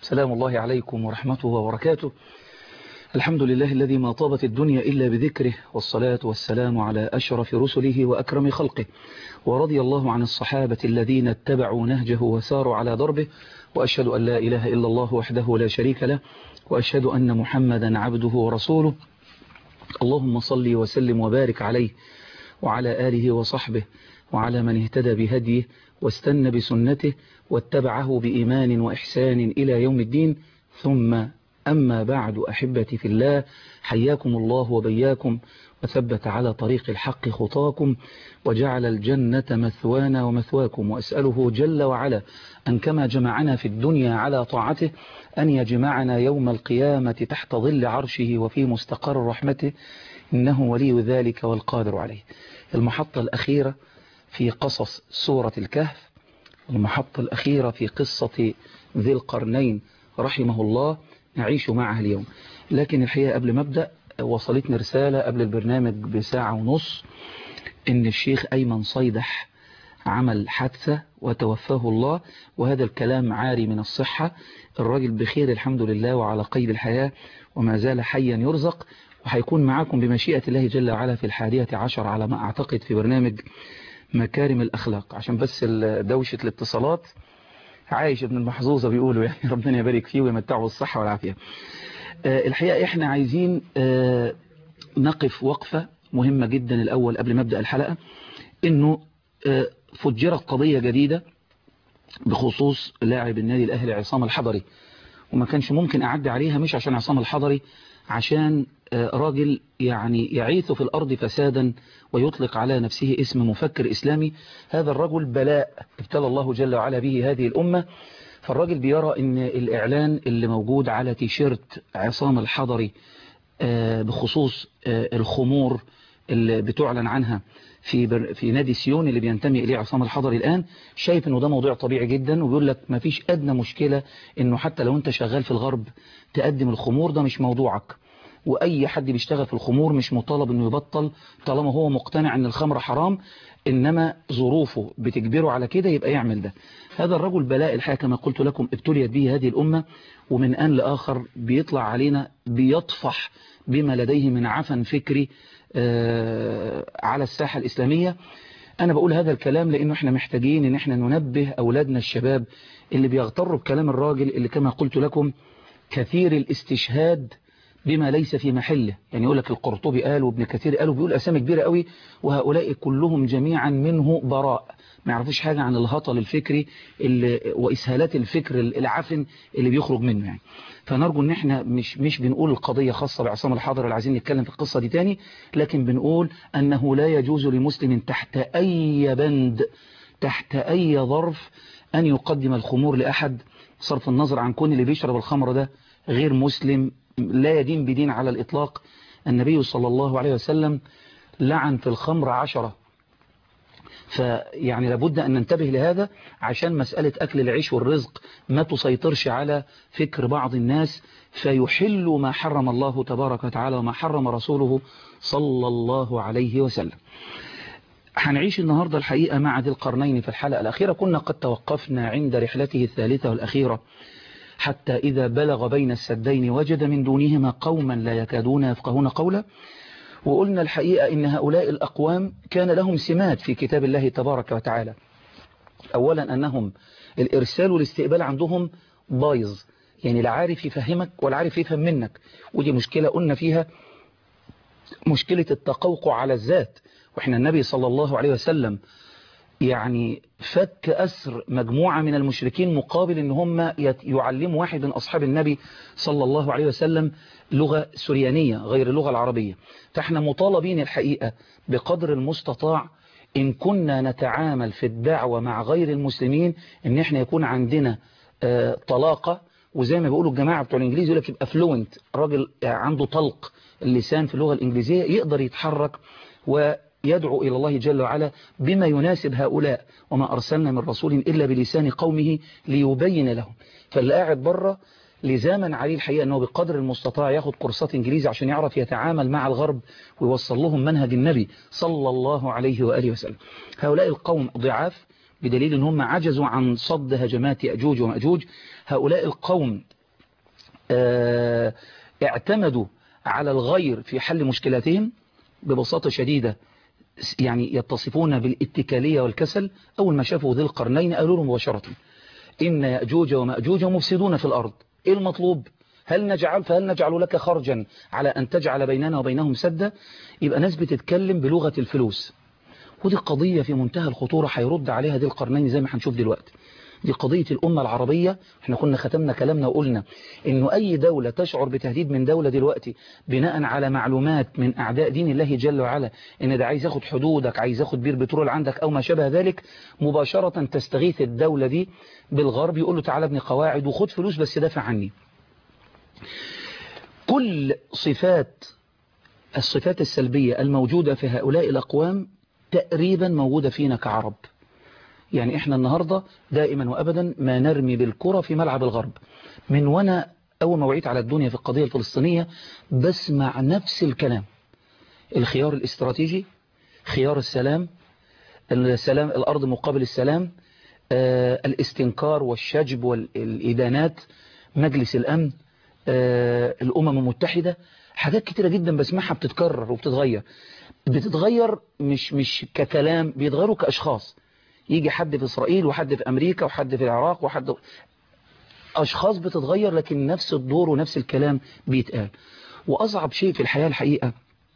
سلام الله عليكم ورحمته وبركاته الحمد لله الذي ما طابت الدنيا إلا بذكره والصلاة والسلام على أشرف رسله وأكرم خلقه ورضي الله عن الصحابة الذين اتبعوا نهجه وساروا على دربه وأشهد أن لا إله إلا الله وحده لا شريك له وأشهد أن محمدا عبده ورسوله اللهم صل وسلم وبارك عليه وعلى آله وصحبه وعلى من اهتدى بهديه واستنى بسنته واتبعه بإيمان وإحسان إلى يوم الدين ثم أما بعد أحبتي في الله حياكم الله وبياكم وثبت على طريق الحق خطاكم وجعل الجنة مثوانا ومثواكم وأسأله جل وعلا أن كما جمعنا في الدنيا على طاعته أن يجمعنا يوم القيامة تحت ظل عرشه وفي مستقر رحمته إنه ولي ذلك والقادر عليه المحطة الأخيرة في قصص سورة الكهف المحطة الأخيرة في قصة ذي القرنين رحمه الله نعيش معها اليوم لكن الحقيقة قبل ما أبدأ وصلتني رسالة قبل البرنامج بساعة ونص إن الشيخ أيمن صيدح عمل حادثة وتوفاه الله وهذا الكلام عاري من الصحة الراجل بخير الحمد لله وعلى قيد الحياة وما زال حيا يرزق وهيكون معاكم بمشيئة الله جل وعلا في الحادية عشر على ما أعتقد في برنامج مكارم الأخلاق عشان بس دوشة الاتصالات عايش ابن المحظوظة بيقولوا يعني ربنا يبارك فيه ويمتعه بالصحة والعافية أه الحقيقة احنا عايزين أه نقف وقفة مهمة جدا الأول قبل ما أبدأ الحلقة انه أه فجرت قضية جديدة بخصوص لاعب النادي الأهلي عصام الحضري وما كانش ممكن أعدي عليها مش عشان عصام الحضري عشان راجل يعني يعيث في الأرض فسادا ويطلق على نفسه اسم مفكر إسلامي هذا الرجل بلاء ابتلى الله جل وعلا به هذه الأمة فالراجل بيرى ان الإعلان اللي موجود على تيشيرت عصام الحضري بخصوص الخمور اللي بتعلن عنها في في نادي سيون اللي بينتمي إليه عصام الحضري الآن شايف انه ده موضوع طبيعي جدا وبيقول لك ما فيش أدنى مشكلة انه حتى لو انت شغال في الغرب تقدم الخمور ده مش موضوعك وأي حد بيشتغل في الخمور مش مطالب انه يبطل طالما هو مقتنع ان الخمر حرام إنما ظروفه بتجبره على كده يبقى يعمل ده هذا الرجل بلاء الحياة كما قلت لكم ابتليت به هذه الأمة ومن آن لآخر بيطلع علينا بيطفح بما لديه من عفن فكري على الساحة الإسلامية أنا بقول هذا الكلام لأنه احنا محتاجين ان احنا ننبه أولادنا الشباب اللي بيغتروا بكلام الراجل اللي كما قلت لكم كثير الاستشهاد بما ليس في محله يعني يقول لك القرطبي قال وابن كثير قال وبيقول أسامي كبيرة قوي وهؤلاء كلهم جميعا منه براء ما يعرفوش حاجة عن الهطل الفكري اللي وإسهالات الفكر العفن اللي بيخرج منه يعني فنرجو ان احنا مش مش بنقول القضية خاصة بعصام الحاضر اللي عايزين نتكلم في القصة دي تاني لكن بنقول أنه لا يجوز لمسلم تحت أي بند تحت أي ظرف أن يقدم الخمور لأحد صرف النظر عن كون اللي بيشرب الخمر ده غير مسلم لا يدين بدين على الإطلاق النبي صلى الله عليه وسلم لعن في الخمر عشرة فيعني لابد أن ننتبه لهذا عشان مسألة أكل العيش والرزق ما تسيطرش على فكر بعض الناس فيحل ما حرم الله تبارك وتعالى وما حرم رسوله صلى الله عليه وسلم هنعيش النهاردة الحقيقة مع ذي القرنين في الحلقة الأخيرة كنا قد توقفنا عند رحلته الثالثة والأخيرة حتى إذا بلغ بين السدين وجد من دونهما قوما لا يكادون يفقهون قولا وقلنا الحقيقة إن هؤلاء الأقوام كان لهم سمات في كتاب الله تبارك وتعالى أولا أنهم الإرسال والاستقبال عندهم بايظ يعني لا عارف يفهمك ولا عارف يفهم منك ودي مشكلة قلنا فيها مشكلة التقوقع على الذات وإحنا النبي صلى الله عليه وسلم يعني فك أسر مجموعة من المشركين مقابل ان هم يعلموا واحد من أصحاب النبي صلى الله عليه وسلم لغة سريانية غير اللغة العربية فاحنا مطالبين الحقيقة بقدر المستطاع إن كنا نتعامل في الدعوة مع غير المسلمين إن احنا يكون عندنا آه طلاقة وزي ما بيقولوا الجماعة بتوع الإنجليزي يقول لك يبقى فلوينت راجل عنده طلق اللسان في اللغة الإنجليزية يقدر يتحرك و يدعو إلى الله جل وعلا بما يناسب هؤلاء وما أرسلنا من رسول إلا بلسان قومه ليبين لهم فاللي قاعد بره لزاما عليه الحقيقة أنه بقدر المستطاع ياخد كورسات إنجليزي عشان يعرف يتعامل مع الغرب ويوصل لهم منهج النبي صلى الله عليه وآله وسلم هؤلاء القوم ضعاف بدليل أن هم عجزوا عن صد هجمات يأجوج ومأجوج هؤلاء القوم اه اعتمدوا على الغير في حل مشكلاتهم ببساطة شديدة يعني يتصفون بالاتكالية والكسل أول ما شافوا ذي القرنين قالوا له مباشرة إن يأجوج ومأجوج مفسدون في الأرض إيه المطلوب هل نجعل فهل نجعل لك خرجا على أن تجعل بيننا وبينهم سدا يبقى ناس بتتكلم بلغة الفلوس ودي قضية في منتهى الخطورة هيرد عليها ذي القرنين زي ما هنشوف دلوقتي دي قضية الأمة العربية احنا كنا ختمنا كلامنا وقلنا انه اي دولة تشعر بتهديد من دولة دلوقتي بناء على معلومات من اعداء دين الله جل وعلا ان ده عايز ياخد حدودك عايز ياخد بير بترول عندك او ما شابه ذلك مباشرة تستغيث الدولة دي بالغرب يقول له تعالى ابني قواعد وخد فلوس بس دافع عني كل صفات الصفات السلبية الموجودة في هؤلاء الأقوام تقريبا موجودة فينا كعرب يعني احنا النهاردة دائما وابدا ما نرمي بالكرة في ملعب الغرب من وانا اول ما وعيت على الدنيا في القضية الفلسطينية بسمع نفس الكلام الخيار الاستراتيجي خيار السلام السلام الارض مقابل السلام آه الاستنكار والشجب والإدانات مجلس الامن آه الامم المتحدة حاجات كتيرة جدا بسمعها بتتكرر وبتتغير بتتغير مش مش ككلام بيتغيروا كأشخاص يجي حد في إسرائيل وحد في أمريكا وحد في العراق وحد أشخاص بتتغير لكن نفس الدور ونفس الكلام بيتقال وأصعب شيء في الحياة الحقيقة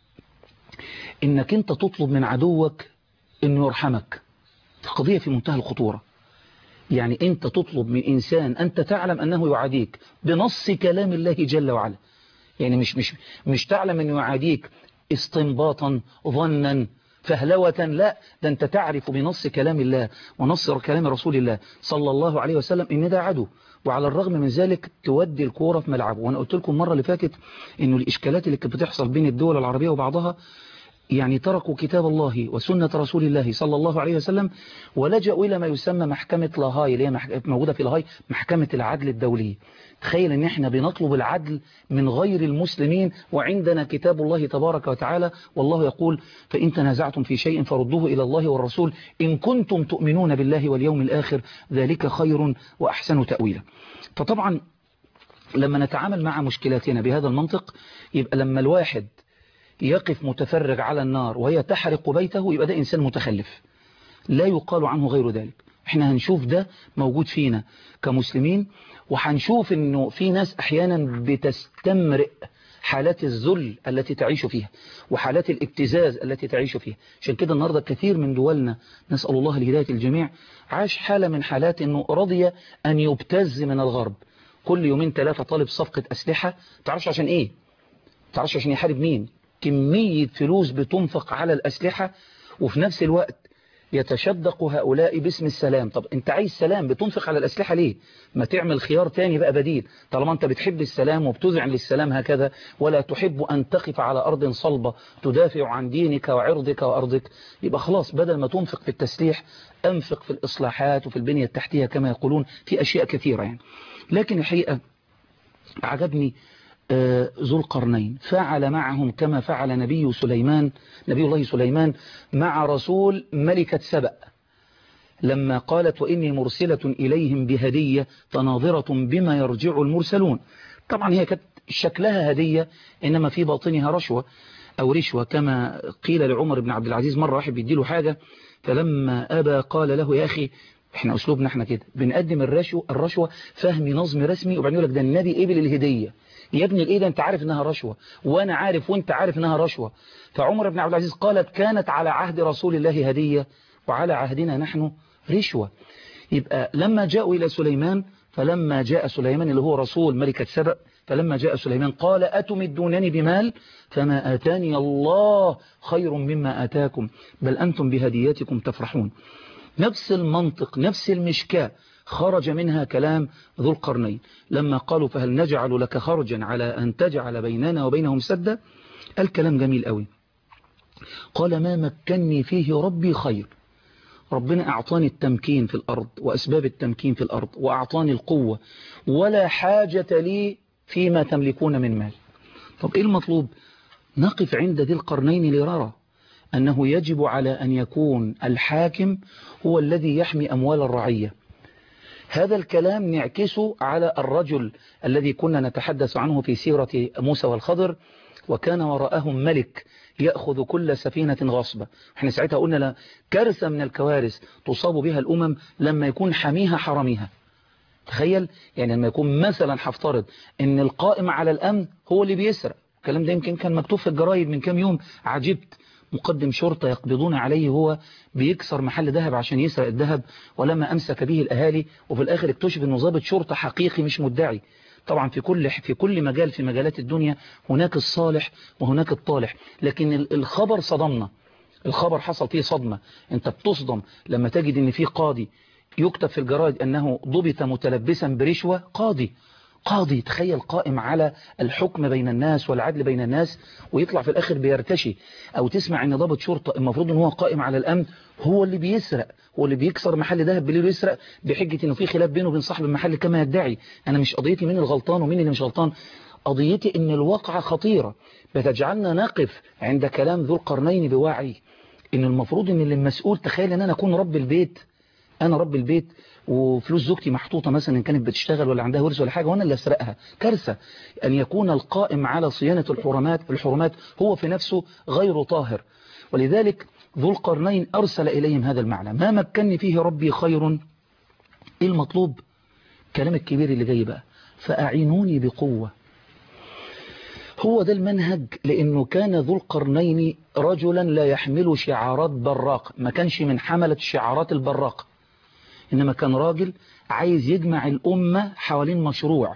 إنك أنت تطلب من عدوك إنه يرحمك قضية في منتهى الخطورة يعني أنت تطلب من إنسان أنت تعلم أنه يعاديك بنص كلام الله جل وعلا يعني مش مش مش تعلم أنه يعاديك استنباطا ظنا فهلوة لا ده أنت تعرف بنص كلام الله ونص كلام رسول الله صلى الله عليه وسلم إن ده عدو وعلى الرغم من ذلك تودي الكورة في ملعبه وأنا قلت لكم المرة اللي فاتت إنه الإشكالات اللي كانت بتحصل بين الدول العربية وبعضها يعني تركوا كتاب الله وسنة رسول الله صلى الله عليه وسلم ولجأوا إلى ما يسمى محكمة لاهاي اللي هي موجودة في لاهاي محكمة العدل الدولي تخيل ان احنا بنطلب العدل من غير المسلمين وعندنا كتاب الله تبارك وتعالى والله يقول فإن تنازعتم في شيء فردوه إلى الله والرسول إن كنتم تؤمنون بالله واليوم الآخر ذلك خير وأحسن تأويلا فطبعا لما نتعامل مع مشكلاتنا بهذا المنطق يبقى لما الواحد يقف متفرج على النار وهي تحرق بيته يبقى ده إنسان متخلف لا يقال عنه غير ذلك احنا هنشوف ده موجود فينا كمسلمين وهنشوف انه في ناس احيانا بتستمرئ حالات الذل التي تعيش فيها وحالات الابتزاز التي تعيش فيها عشان كده النهاردة كثير من دولنا نسأل الله الهداية الجميع عاش حالة من حالات انه رضي ان يبتز من الغرب كل يومين ثلاثة طالب صفقة اسلحة تعرفش عشان ايه تعرفش عشان يحارب مين كمية فلوس بتنفق على الاسلحة وفي نفس الوقت يتشدق هؤلاء باسم السلام طب انت عايز سلام بتنفق على الأسلحة ليه ما تعمل خيار تاني بقى بديل طالما انت بتحب السلام وبتذعن للسلام هكذا ولا تحب أن تقف على أرض صلبة تدافع عن دينك وعرضك وأرضك يبقى خلاص بدل ما تنفق في التسليح أنفق في الإصلاحات وفي البنية التحتية كما يقولون في أشياء كثيرة يعني لكن الحقيقة عجبني ذو القرنين فعل معهم كما فعل نبي سليمان نبي الله سليمان مع رسول ملكة سبأ لما قالت وإني مرسلة إليهم بهدية فناظرة بما يرجع المرسلون طبعا هي كانت شكلها هدية إنما في باطنها رشوة أو رشوة كما قيل لعمر بن عبد العزيز مرة واحد بيديله حاجة فلما أبى قال له يا أخي احنا أسلوبنا احنا كده بنقدم الرشوة, الرشوة فهم نظم رسمي وبعدين يقول لك ده النبي قبل الهدية يا ابني الايه ده انت عارف انها رشوة وانا عارف وانت عارف انها رشوة فعمر بن عبد العزيز قالت كانت على عهد رسول الله هدية وعلى عهدنا نحن رشوة يبقى لما جاءوا إلى سليمان فلما جاء سليمان اللي هو رسول ملكة سبأ فلما جاء سليمان قال أتمدونني بمال فما آتاني الله خير مما آتاكم بل أنتم بهدياتكم تفرحون نفس المنطق نفس المشكاة خرج منها كلام ذو القرنين لما قالوا فهل نجعل لك خرجا على أن تجعل بيننا وبينهم سدا الكلام جميل قوي قال ما مكني فيه ربي خير ربنا أعطاني التمكين في الأرض وأسباب التمكين في الأرض وأعطاني القوة ولا حاجة لي فيما تملكون من مال طب إيه المطلوب نقف عند ذي القرنين لنرى أنه يجب على أن يكون الحاكم هو الذي يحمي أموال الرعية هذا الكلام نعكسه على الرجل الذي كنا نتحدث عنه في سيرة موسى والخضر وكان وراءهم ملك يأخذ كل سفينة غصبة احنا ساعتها قلنا لا كارثة من الكوارث تصاب بها الأمم لما يكون حميها حرميها تخيل يعني لما يكون مثلا هفترض ان القائم على الأمن هو اللي بيسرق الكلام ده يمكن كان مكتوب في الجرايد من كام يوم عجبت مقدم شرطة يقبضون عليه هو بيكسر محل ذهب عشان يسرق الذهب ولما أمسك به الأهالي وفي الآخر اكتشف أنه ضابط شرطة حقيقي مش مدعي طبعا في كل في كل مجال في مجالات الدنيا هناك الصالح وهناك الطالح لكن الخبر صدمنا الخبر حصل فيه صدمة انت بتصدم لما تجد ان في قاضي يكتب في الجرائد انه ضبط متلبسا برشوة قاضي قاضي تخيل قائم على الحكم بين الناس والعدل بين الناس ويطلع في الآخر بيرتشي أو تسمع أن ضابط شرطة المفروض أن هو قائم على الأمن هو اللي بيسرق هو اللي بيكسر محل ذهب بالليل ويسرق بحجة أنه في خلاف بينه وبين صاحب المحل كما يدعي أنا مش قضيتي مين الغلطان ومين اللي مش غلطان قضيتي أن الواقعة خطيرة بتجعلنا نقف عند كلام ذو القرنين بوعي أن المفروض أن اللي المسؤول تخيل أن أنا أكون رب البيت أنا رب البيت وفلوس زوجتي محطوطة مثلا إن كانت بتشتغل ولا عندها ورث ولا حاجة وأنا اللي أسرقها كارثة أن يكون القائم على صيانة الحرمات الحرمات هو في نفسه غير طاهر ولذلك ذو القرنين أرسل إليهم هذا المعنى ما مكنني فيه ربي خير إيه المطلوب كلام الكبير اللي جاي بقى فأعينوني بقوة هو ده المنهج لأنه كان ذو القرنين رجلا لا يحمل شعارات براق ما كانش من حملة شعارات البراق إنما كان راجل عايز يجمع الأمة حوالين مشروع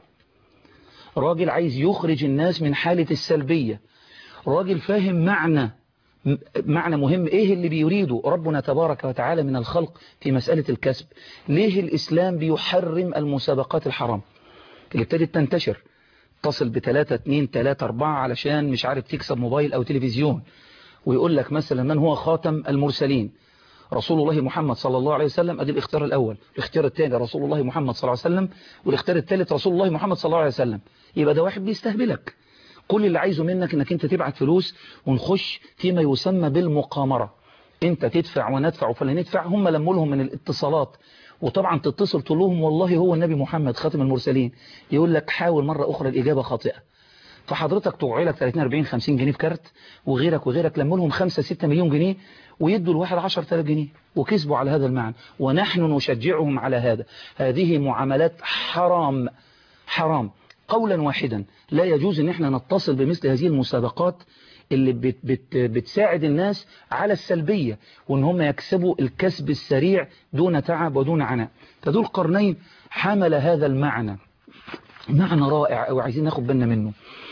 راجل عايز يخرج الناس من حالة السلبية راجل فاهم معنى معنى مهم ايه اللي بيريده ربنا تبارك وتعالى من الخلق في مسألة الكسب ليه الإسلام بيحرم المسابقات الحرام اللي ابتدت تنتشر تصل بثلاثة اتنين ثلاثة اربعة علشان مش عارف تكسب موبايل او تلفزيون ويقول لك مثلا من هو خاتم المرسلين رسول الله محمد صلى الله عليه وسلم ادي الاختيار الاول الاختيار الثاني رسول الله محمد صلى الله عليه وسلم والاختيار الثالث رسول الله محمد صلى الله عليه وسلم يبقى ده واحد بيستهبلك كل اللي عايزه منك انك انت تبعت فلوس ونخش فيما يسمى بالمقامرة انت تدفع وندفع فلا ندفع هم لموا لهم من الاتصالات وطبعا تتصل تقول لهم والله هو النبي محمد خاتم المرسلين يقول لك حاول مرة أخرى الإجابة خاطئة فحضرتك توعي لك 30 40 50 جنيه في كارت وغيرك وغيرك لموا لهم 5 6 مليون جنيه ويدوا الواحد 10000 جنيه وكسبوا على هذا المعنى ونحن نشجعهم على هذا هذه معاملات حرام حرام قولا واحدا لا يجوز ان احنا نتصل بمثل هذه المسابقات اللي بت بت بتساعد الناس على السلبية وان هم يكسبوا الكسب السريع دون تعب ودون عناء فذو القرنين حمل هذا المعنى معنى رائع او عايزين ناخد بالنا منه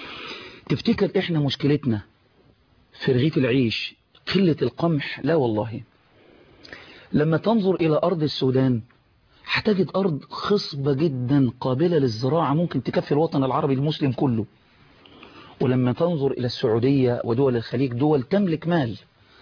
تفتكر احنا مشكلتنا في رغيف العيش قلة القمح لا والله لما تنظر الى ارض السودان هتجد أرض خصبة جدا قابلة للزراعة ممكن تكفي الوطن العربي المسلم كله ولما تنظر إلى السعودية ودول الخليج دول تملك مال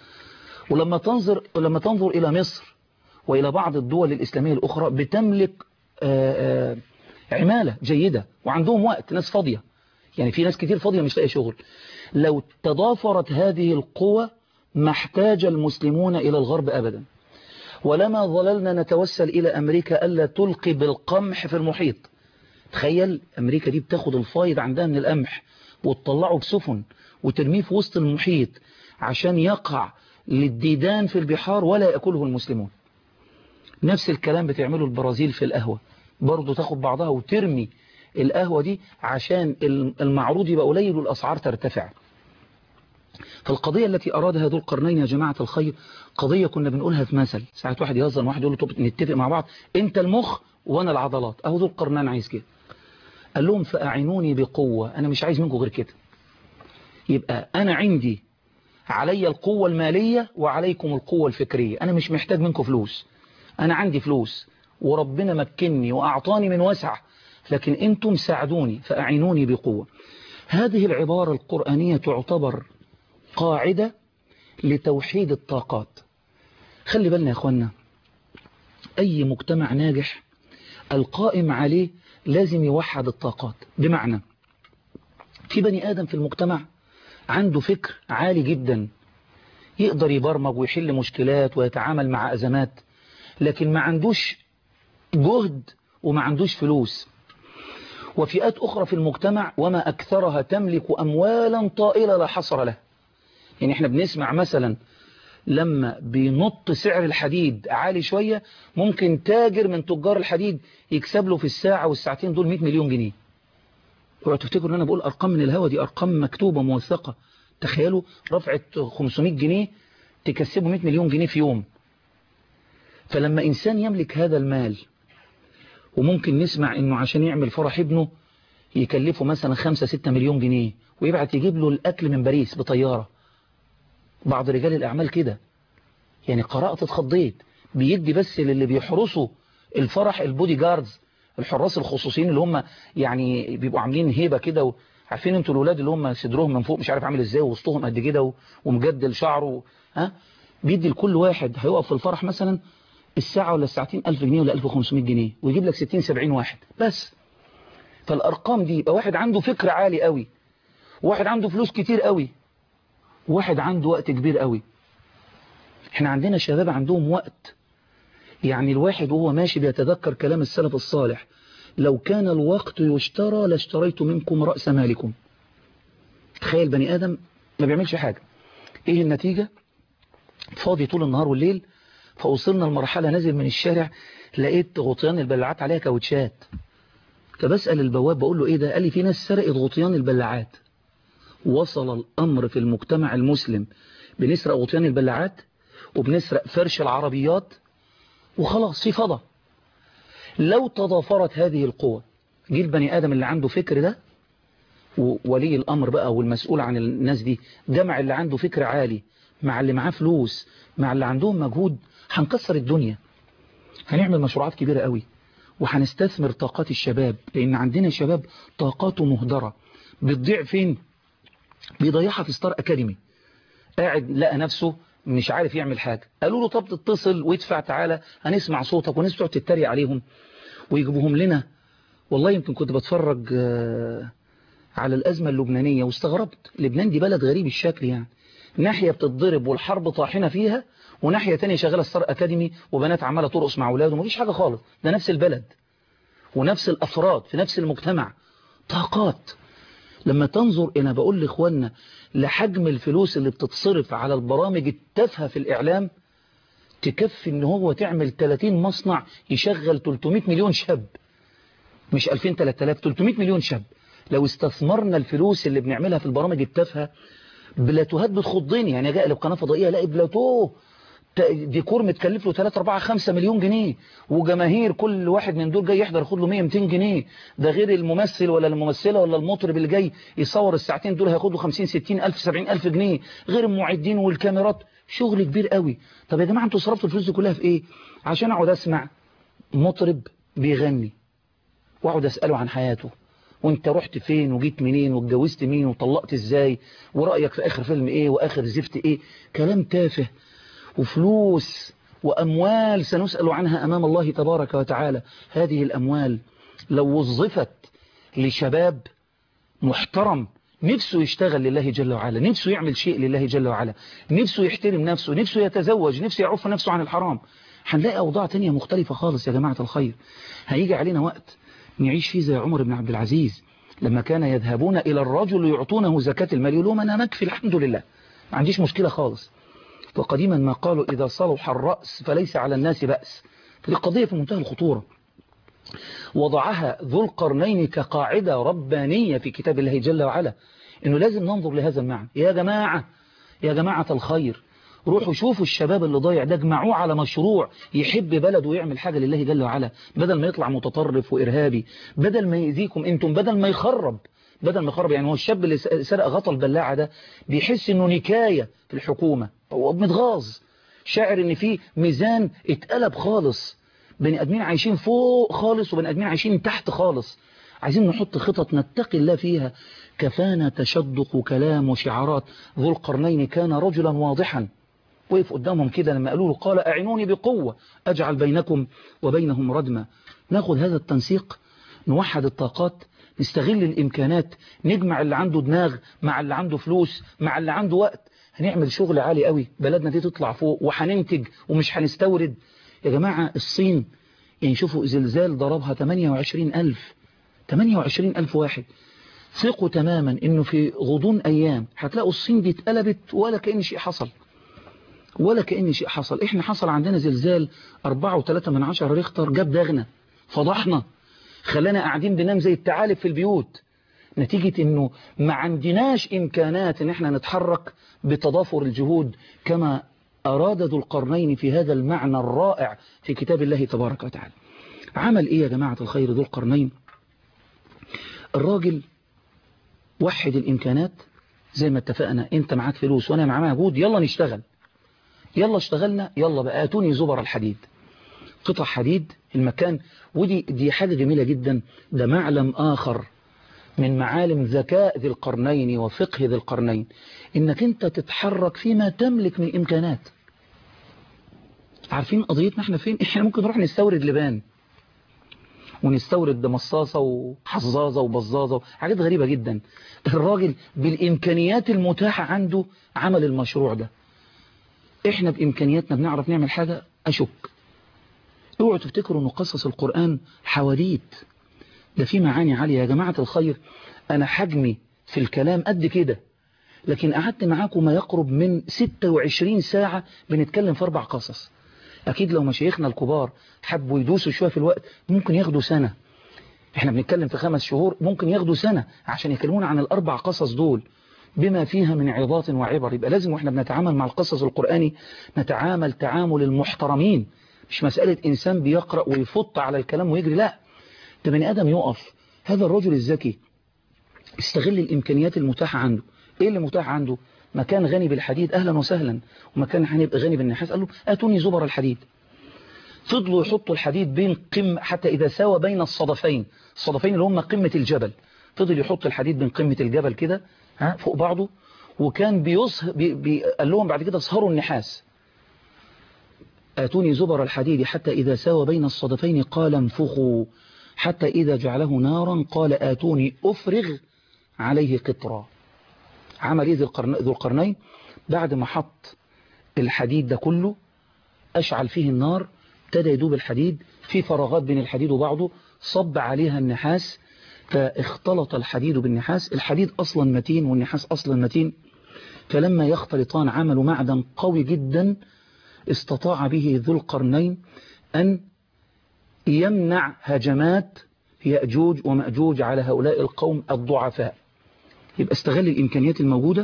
ولما تنظر, ولما تنظر إلى مصر وإلى بعض الدول الإسلامية الأخرى بتملك آآ آآ عمالة جيدة وعندهم وقت ناس فاضية يعني في ناس كتير فاضية مش لاقي شغل لو تضافرت هذه القوة ما احتاج المسلمون إلى الغرب أبدا ولما ظللنا نتوسل إلى أمريكا ألا تلقي بالقمح في المحيط تخيل أمريكا دي بتاخد الفايض عندها من القمح وتطلعه بسفن وترميه في وسط المحيط عشان يقع للديدان في البحار ولا يأكله المسلمون نفس الكلام بتعمله البرازيل في القهوة برضو تاخد بعضها وترمي القهوة دي عشان المعروض يبقى قليل والأسعار ترتفع فالقضية التي أرادها ذو القرنين يا جماعة الخير قضية كنا بنقولها في مثل ساعة واحد يهزر واحد يقول له طب نتفق مع بعض انت المخ وانا العضلات اهو ذو القرنين عايز كده قال لهم فأعينوني بقوة أنا مش عايز منكم غير كده يبقى أنا عندي علي القوة المالية وعليكم القوة الفكرية أنا مش محتاج منكم فلوس أنا عندي فلوس وربنا مكني وأعطاني من وسع لكن أنتم ساعدوني فأعينوني بقوة هذه العبارة القرآنية تعتبر قاعدة لتوحيد الطاقات خلي بالنا يا أخوانا أي مجتمع ناجح القائم عليه لازم يوحد الطاقات بمعنى في بني آدم في المجتمع عنده فكر عالي جدا يقدر يبرمج ويحل مشكلات ويتعامل مع أزمات لكن ما عندوش جهد وما عندوش فلوس وفئات أخرى في المجتمع وما أكثرها تملك أموالا طائلة لا حصر له يعني احنا بنسمع مثلا لما بينط سعر الحديد عالي شوية ممكن تاجر من تجار الحديد يكسب له في الساعة والساعتين دول 100 مليون جنيه اوعوا تفتكروا ان انا بقول ارقام من الهوا دي ارقام مكتوبة موثقة تخيلوا رفعت 500 جنيه تكسبه 100 مليون جنيه في يوم فلما انسان يملك هذا المال وممكن نسمع انه عشان يعمل فرح ابنه يكلفه مثلا 5 6 مليون جنيه ويبعت يجيب له الاكل من باريس بطيارة بعض رجال الاعمال كده يعني قرأت اتخضيت بيدي بس للي بيحرسوا الفرح البودي جاردز الحراس الخصوصيين اللي هم يعني بيبقوا عاملين هيبة كده و... عارفين انتوا الاولاد اللي هم صدرهم من فوق مش عارف عامل ازاي ووسطهم قد كده و... ومجدل شعره ها بيدي لكل واحد هيقف في الفرح مثلا الساعة ولا الساعتين 1000 جنيه ولا 1500 جنيه ويجيب لك 60 70 واحد بس فالارقام دي يبقى واحد عنده فكر عالي قوي واحد عنده فلوس كتير قوي واحد عنده وقت كبير قوي احنا عندنا شباب عندهم وقت يعني الواحد وهو ماشي بيتذكر كلام السلف الصالح لو كان الوقت يشترى لاشتريت منكم رأس مالكم تخيل بني آدم ما بيعملش حاجة ايه النتيجة فاضي طول النهار والليل فوصلنا لمرحلة نازل من الشارع لقيت غطيان البلاعات عليها كاوتشات فبسأل البواب بقول له ايه ده قال لي في ناس سرقت غطيان البلاعات وصل الأمر في المجتمع المسلم بنسرق غطيان البلاعات وبنسرق فرش العربيات وخلاص في فضى لو تضافرت هذه القوة جه البني آدم اللي عنده فكر ده وولي الأمر بقى والمسؤول عن الناس دي جمع اللي عنده فكر عالي مع اللي معاه فلوس مع اللي عندهم مجهود هنكسر الدنيا هنعمل مشروعات كبيرة قوي وهنستثمر طاقات الشباب لأن عندنا شباب طاقاته مهدرة بتضيع فين بيضيعها في ستار أكاديمي قاعد لقى نفسه مش عارف يعمل حاجة قالوا له طب تتصل وادفع تعالى هنسمع صوتك وناس تقعد تتريق عليهم ويجيبوهم لنا والله يمكن كنت بتفرج على الأزمة اللبنانية واستغربت لبنان دي بلد غريب الشكل يعني ناحية بتتضرب والحرب طاحنة فيها وناحية تانية شغالة ستار أكاديمي وبنات عمالة ترقص مع أولاد ومفيش حاجة خالص ده نفس البلد ونفس الأفراد في نفس المجتمع طاقات لما تنظر أنا بقول لإخواننا لحجم الفلوس اللي بتتصرف على البرامج التافهة في الإعلام تكفي ان هو تعمل 30 مصنع يشغل 300 مليون شاب مش 2000 3000 300 مليون شاب لو استثمرنا الفلوس اللي بنعملها في البرامج التافهة بلاتوهات بتخضني يعني جاء قناة فضائية الاقي بلاتوه ديكور متكلف له 3 4 5 مليون جنيه وجماهير كل واحد من دول جاي يحضر ياخد له 100 200 جنيه ده غير الممثل ولا الممثلة ولا المطرب اللي جاي يصور الساعتين دول هياخد له 50 60 الف 70 الف جنيه غير المعدين والكاميرات شغل كبير قوي طب يا جماعة انتوا صرفتوا الفلوس دي كلها في ايه عشان اقعد اسمع مطرب بيغني واقعد اسأله عن حياته وانت رحت فين وجيت منين واتجوزت مين وطلقت ازاي ورأيك في اخر فيلم ايه واخر زفت ايه كلام تافه وفلوس واموال سنسأل عنها امام الله تبارك وتعالى هذه الاموال لو وظفت لشباب محترم نفسه يشتغل لله جل وعلا نفسه يعمل شيء لله جل وعلا نفسه يحترم نفسه نفسه يتزوج نفسه يعف نفسه عن الحرام هنلاقي أوضاع تانية مختلفة خالص يا جماعة الخير هيجي علينا وقت نعيش فيه زي عمر بن عبد العزيز لما كان يذهبون إلى الرجل يعطونه زكاة المال يقول لهم أنا مكفي الحمد لله ما عنديش مشكلة خالص وقديما ما قالوا إذا صلح الرأس فليس على الناس بأس فدي قضية في منتهى الخطورة وضعها ذو القرنين كقاعدة ربانية في كتاب الله جل وعلا انه لازم ننظر لهذا المعنى يا جماعة يا جماعة الخير روحوا شوفوا الشباب اللي ضايع ده اجمعوه على مشروع يحب بلده ويعمل حاجة لله جل وعلا بدل ما يطلع متطرف وإرهابي بدل ما يأذيكم انتم بدل ما يخرب بدل ما يخرب يعني هو الشاب اللي سرق غطى البلاعة ده بيحس انه نكاية في الحكومة هو متغاظ شاعر ان في ميزان اتقلب خالص بني ادمين عايشين فوق خالص وبني ادمين عايشين تحت خالص عايزين نحط خطط نتقي الله فيها كفانا تشدق وكلام وشعارات ذو القرنين كان رجلا واضحا وقف قدامهم كده لما قالوا له قال أعنوني بقوة أجعل بينكم وبينهم ردما ناخد هذا التنسيق نوحد الطاقات نستغل الإمكانات نجمع اللي عنده دماغ مع اللي عنده فلوس مع اللي عنده وقت هنعمل شغل عالي قوي بلدنا دي تطلع فوق وهننتج ومش هنستورد يا جماعة الصين يعني شوفوا زلزال ضربها 28 ألف 28 ألف واحد ثقوا تماما انه في غضون ايام هتلاقوا الصين دي اتقلبت ولا كأن شيء حصل ولا كأن شيء حصل احنا حصل عندنا زلزال 4.3 من عشر ريختر جاب دغنا فضحنا خلانا قاعدين بنام زي التعالب في البيوت نتيجة انه ما عندناش امكانات ان احنا نتحرك بتضافر الجهود كما اراد ذو القرنين في هذا المعنى الرائع في كتاب الله تبارك وتعالى عمل ايه يا جماعة الخير ذو القرنين الراجل وحد الامكانات زي ما اتفقنا انت معاك فلوس وانا معايا مجهود يلا نشتغل يلا اشتغلنا يلا بقى اتوني زبر الحديد قطع حديد المكان ودي دي حاجة جميلة جدا ده معلم آخر من معالم ذكاء ذي القرنين وفقه ذي القرنين انك انت تتحرك فيما تملك من امكانات عارفين قضيتنا احنا فين احنا ممكن نروح نستورد لبان ونستورد مصاصة وحظاظة وبزازة حاجات غريبة جدا الراجل بالإمكانيات المتاحة عنده عمل المشروع ده احنا بإمكانياتنا بنعرف نعمل حاجة أشك اوعوا تفتكروا ان قصص القرآن حواديت ده في معاني عالية يا جماعة الخير أنا حجمي في الكلام قد كده لكن قعدت معاكم ما يقرب من 26 ساعة بنتكلم في أربع قصص أكيد لو مشايخنا الكبار حبوا يدوسوا شوية في الوقت ممكن ياخدوا سنة احنا بنتكلم في خمس شهور ممكن ياخدوا سنة عشان يكلمونا عن الأربع قصص دول بما فيها من عظات وعبر يبقى لازم واحنا بنتعامل مع القصص القرآني نتعامل تعامل المحترمين مش مسألة إنسان بيقرأ ويفط على الكلام ويجري لا ده بني آدم يقف هذا الرجل الذكي استغل الإمكانيات المتاحة عنده إيه اللي متاح عنده مكان غني بالحديد أهلا وسهلا ومكان غني بالنحاس قال له آتوني زبر الحديد فضلوا يحطوا الحديد بين قم حتى إذا ساوى بين الصدفين الصدفين اللي هم قمة الجبل فضل يحط الحديد بين قمة الجبل كده ها فوق بعضه وكان بيصه بي بي قال لهم بعد كده اصهروا النحاس آتوني زبر الحديد حتى إذا ساوى بين الصدفين قال انفخوا حتى إذا جعله نارا قال آتوني أفرغ عليه قطرا عمل إيه ذو القرنين بعد ما حط الحديد ده كله أشعل فيه النار ابتدى يدوب الحديد في فراغات بين الحديد وبعضه صب عليها النحاس فاختلط الحديد بالنحاس الحديد أصلا متين والنحاس أصلا متين فلما يختلطان عملوا معدن قوي جدا استطاع به ذو القرنين أن يمنع هجمات يأجوج ومأجوج على هؤلاء القوم الضعفاء يبقى استغل الإمكانيات الموجودة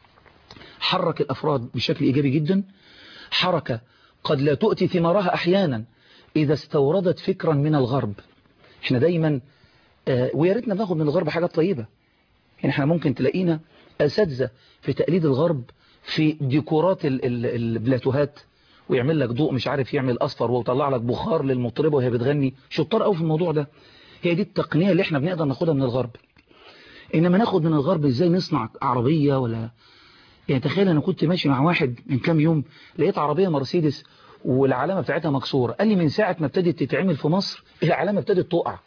حرك الأفراد بشكل إيجابي جدا حركة قد لا تؤتي ثمارها أحيانا إذا استوردت فكرا من الغرب احنا دايما آه ويا ريتنا بناخد من الغرب حاجات طيبة يعني احنا ممكن تلاقينا أساتذة في تقليد الغرب في ديكورات ال ال البلاتوهات ويعمل لك ضوء مش عارف يعمل أصفر ويطلع لك بخار للمطربة وهي بتغني شطار قوي في الموضوع ده هي دي التقنية اللي احنا بنقدر ناخدها من الغرب إنما ناخد من الغرب إزاي نصنع عربية ولا يعني تخيل أنا كنت ماشي مع واحد من كام يوم لقيت عربية مرسيدس والعلامة بتاعتها مكسورة قال لي من ساعة ما ابتدت تتعمل في مصر العلامة ابتدت تقع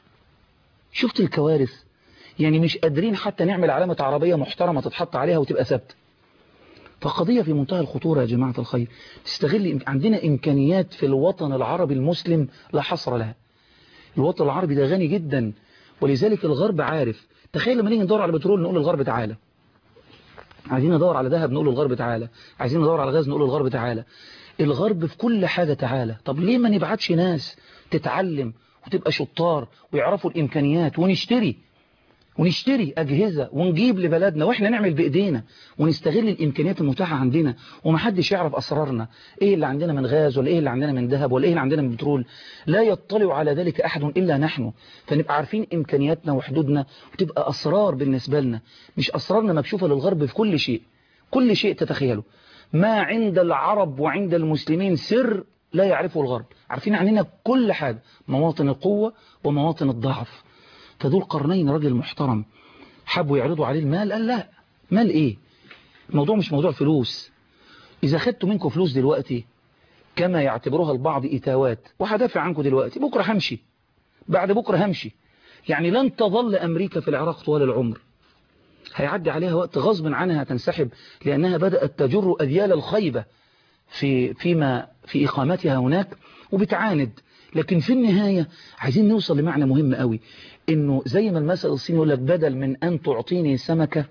شفت الكوارث يعني مش قادرين حتى نعمل علامة عربية محترمة تتحط عليها وتبقى ثابته فقضية في منتهى الخطورة يا جماعة الخير تستغل عندنا إمكانيات في الوطن العربي المسلم لا حصر لها الوطن العربي ده غني جدا ولذلك الغرب عارف تخيل لما نيجي ندور على بترول نقول للغرب تعالى عايزين ندور على ذهب نقول للغرب تعالى عايزين ندور على غاز نقول للغرب تعالى الغرب في كل حاجة تعالى طب ليه ما نبعتش ناس تتعلم وتبقى شطار ويعرفوا الإمكانيات ونشتري ونشتري أجهزة ونجيب لبلدنا وإحنا نعمل بإيدينا ونستغل الإمكانيات المتاحة عندنا ومحدش يعرف أسرارنا إيه اللي عندنا من غاز ولا إيه اللي عندنا من ذهب ولا إيه اللي عندنا من بترول لا يطلع على ذلك أحد إلا نحن فنبقى عارفين إمكانياتنا وحدودنا وتبقى أسرار بالنسبة لنا مش أسرارنا مكشوفة للغرب في كل شيء كل شيء تتخيله ما عند العرب وعند المسلمين سر لا يعرفه الغرب عارفين عننا كل حاجة مواطن القوة ومواطن الضعف فذو القرنين راجل محترم حبوا يعرضوا عليه المال قال لا مال ايه الموضوع مش موضوع فلوس اذا خدتوا منكم فلوس دلوقتي كما يعتبروها البعض اتاوات وهدافع عنكم دلوقتي بكرة همشي بعد بكرة همشي يعني لن تظل امريكا في العراق طوال العمر هيعدي عليها وقت غصب عنها تنسحب لانها بدأت تجر اذيال الخيبة في فيما في اقامتها هناك وبتعاند لكن في النهاية عايزين نوصل لمعنى مهم قوي انه زي ما المثل الصيني يقول لك بدل من ان تعطيني سمكة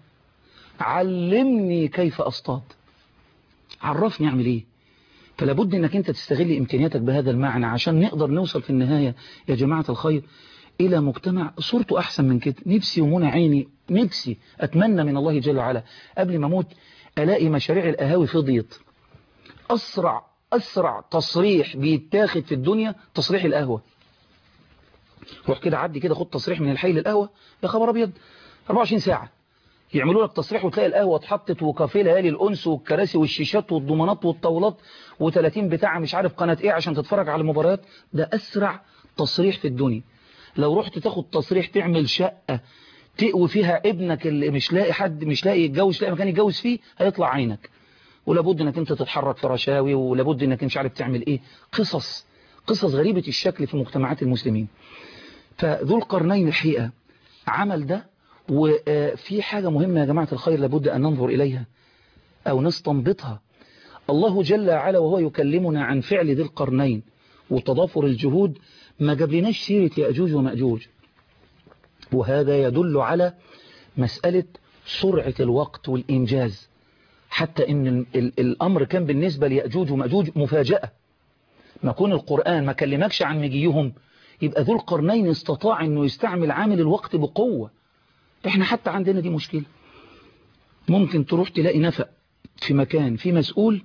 علمني كيف اصطاد عرفني اعمل ايه فلا بد انك انت تستغل امكانياتك بهذا المعنى عشان نقدر نوصل في النهاية يا جماعة الخير الى مجتمع صورته احسن من كده نفسي ومنى عيني نفسي اتمنى من الله جل وعلا قبل ما اموت الاقي مشاريع القهاوي فضيت اسرع اسرع تصريح بيتاخد في الدنيا تصريح القهوة روح كده عدي كده خد تصريح من الحي للقهوة يا خبر ابيض 24 ساعة يعملوا لك تصريح وتلاقي القهوة اتحطت وكافيه ليالي الأنس والكراسي والشيشات والضمانات والطاولات و30 بتاع مش عارف قناة ايه عشان تتفرج على المباريات ده أسرع تصريح في الدنيا لو رحت تاخد تصريح تعمل شقة تقوي فيها ابنك اللي مش لاقي حد مش لاقي يتجوز مش لاقي مكان يتجوز فيه هيطلع عينك ولابد انك انت تتحرك في رشاوي ولابد انك مش عارف تعمل ايه قصص قصص غريبة الشكل في مجتمعات المسلمين فذو القرنين الحقيقة عمل ده وفي حاجة مهمة يا جماعة الخير لابد أن ننظر إليها أو نستنبطها الله جل وعلا وهو يكلمنا عن فعل ذي القرنين وتضافر الجهود ما جابلناش سيرة يأجوج ومأجوج وهذا يدل على مسألة سرعة الوقت والإنجاز حتى إن الأمر كان بالنسبة ليأجوج ومأجوج مفاجأة ما كون القرآن ما كلمكش عن مجيهم يبقى ذو القرنين استطاع أنه يستعمل عامل الوقت بقوة احنا حتى عندنا دي مشكلة ممكن تروح تلاقي نفق في مكان في مسؤول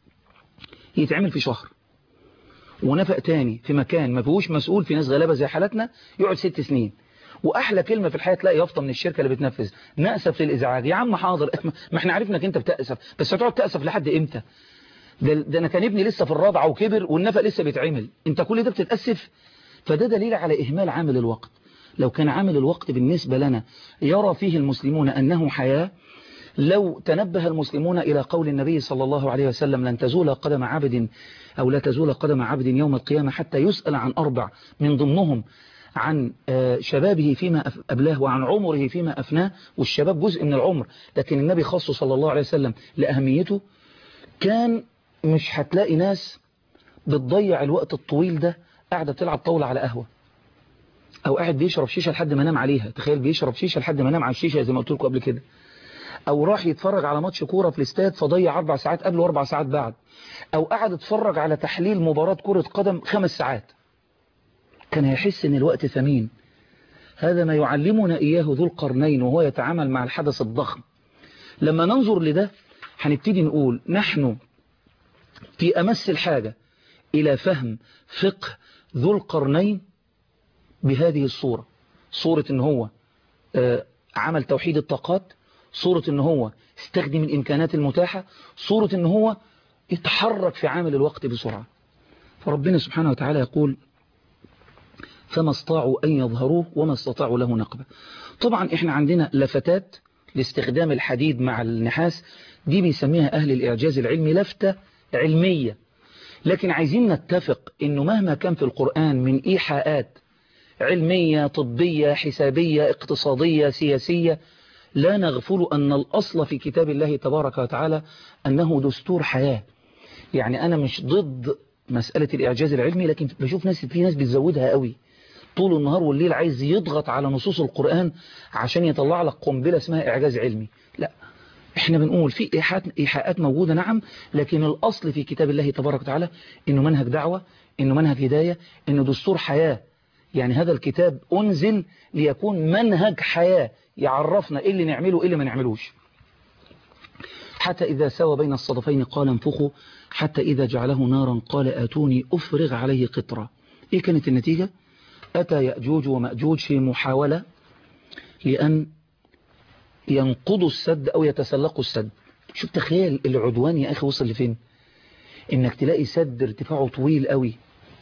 يتعمل في شهر ونفق تاني في مكان ما فيهوش مسؤول في ناس غلابة زي حالتنا يقعد ست سنين واحلى كلمة في الحياة تلاقي يافطة من الشركة اللي بتنفذ نأسف للإزعاج يا عم حاضر ما احنا عرفنا انك انت بتأسف بس هتقعد تأسف لحد امتى ده, ده انا كان ابني لسه في الرابعة وكبر والنفق لسه بيتعمل انت كل ده بتتأسف فده دليل على إهمال عامل الوقت لو كان عامل الوقت بالنسبة لنا يرى فيه المسلمون أنه حياة لو تنبه المسلمون إلى قول النبي صلى الله عليه وسلم لن تزول قدم عبد أو لا تزول قدم عبد يوم القيامة حتى يسأل عن أربع من ضمنهم عن شبابه فيما أبلاه وعن عمره فيما أفناه والشباب جزء من العمر لكن النبي خاصه صلى الله عليه وسلم لأهميته كان مش هتلاقي ناس بتضيع الوقت الطويل ده قاعدة تلعب طاولة على قهوة او قاعد بيشرب شيشة لحد ما نام عليها تخيل بيشرب شيشة لحد ما نام على الشيشة زي ما قلت لكم قبل كده او راح يتفرج على ماتش كورة في الاستاد فضيع اربع ساعات قبل واربع ساعات بعد او قاعد اتفرج على تحليل مباراة كرة قدم خمس ساعات كان هيحس ان الوقت ثمين هذا ما يعلمنا اياه ذو القرنين وهو يتعامل مع الحدث الضخم لما ننظر لده هنبتدي نقول نحن في امس الحاجة الى فهم فقه ذو القرنين بهذه الصورة صورة ان هو عمل توحيد الطاقات صورة ان هو استخدم الامكانات المتاحة صورة ان هو يتحرك في عامل الوقت بسرعة فربنا سبحانه وتعالى يقول فما استطاعوا أن يظهروه وما استطاعوا له نقبة طبعا احنا عندنا لفتات لاستخدام الحديد مع النحاس دي بيسميها أهل الإعجاز العلمي لفتة علمية لكن عايزين نتفق انه مهما كان في القرآن من إيحاءات علمية طبية حسابية اقتصادية سياسية لا نغفل أن الأصل في كتاب الله تبارك وتعالى أنه دستور حياة يعني أنا مش ضد مسألة الإعجاز العلمي لكن بشوف ناس في ناس بتزودها قوي طول النهار والليل عايز يضغط على نصوص القرآن عشان يطلع لك قنبلة اسمها إعجاز علمي لا احنا بنقول في إيحاءات, إيحاءات موجودة نعم لكن الأصل في كتاب الله تبارك وتعالى إنه منهج دعوة إنه منهج هداية إنه دستور حياة يعني هذا الكتاب أنزل ليكون منهج حياة يعرفنا إيه اللي نعمله إيه اللي ما نعملوش حتى إذا سوى بين الصدفين قال انفخوا حتى إذا جعله نارا قال آتوني أفرغ عليه قطرة إيه كانت النتيجة أتى يأجوج ومأجوج في محاولة لأن ينقضوا السد أو يتسلقوا السد شوف تخيل العدوان يا أخي وصل لفين إنك تلاقي سد ارتفاعه طويل قوي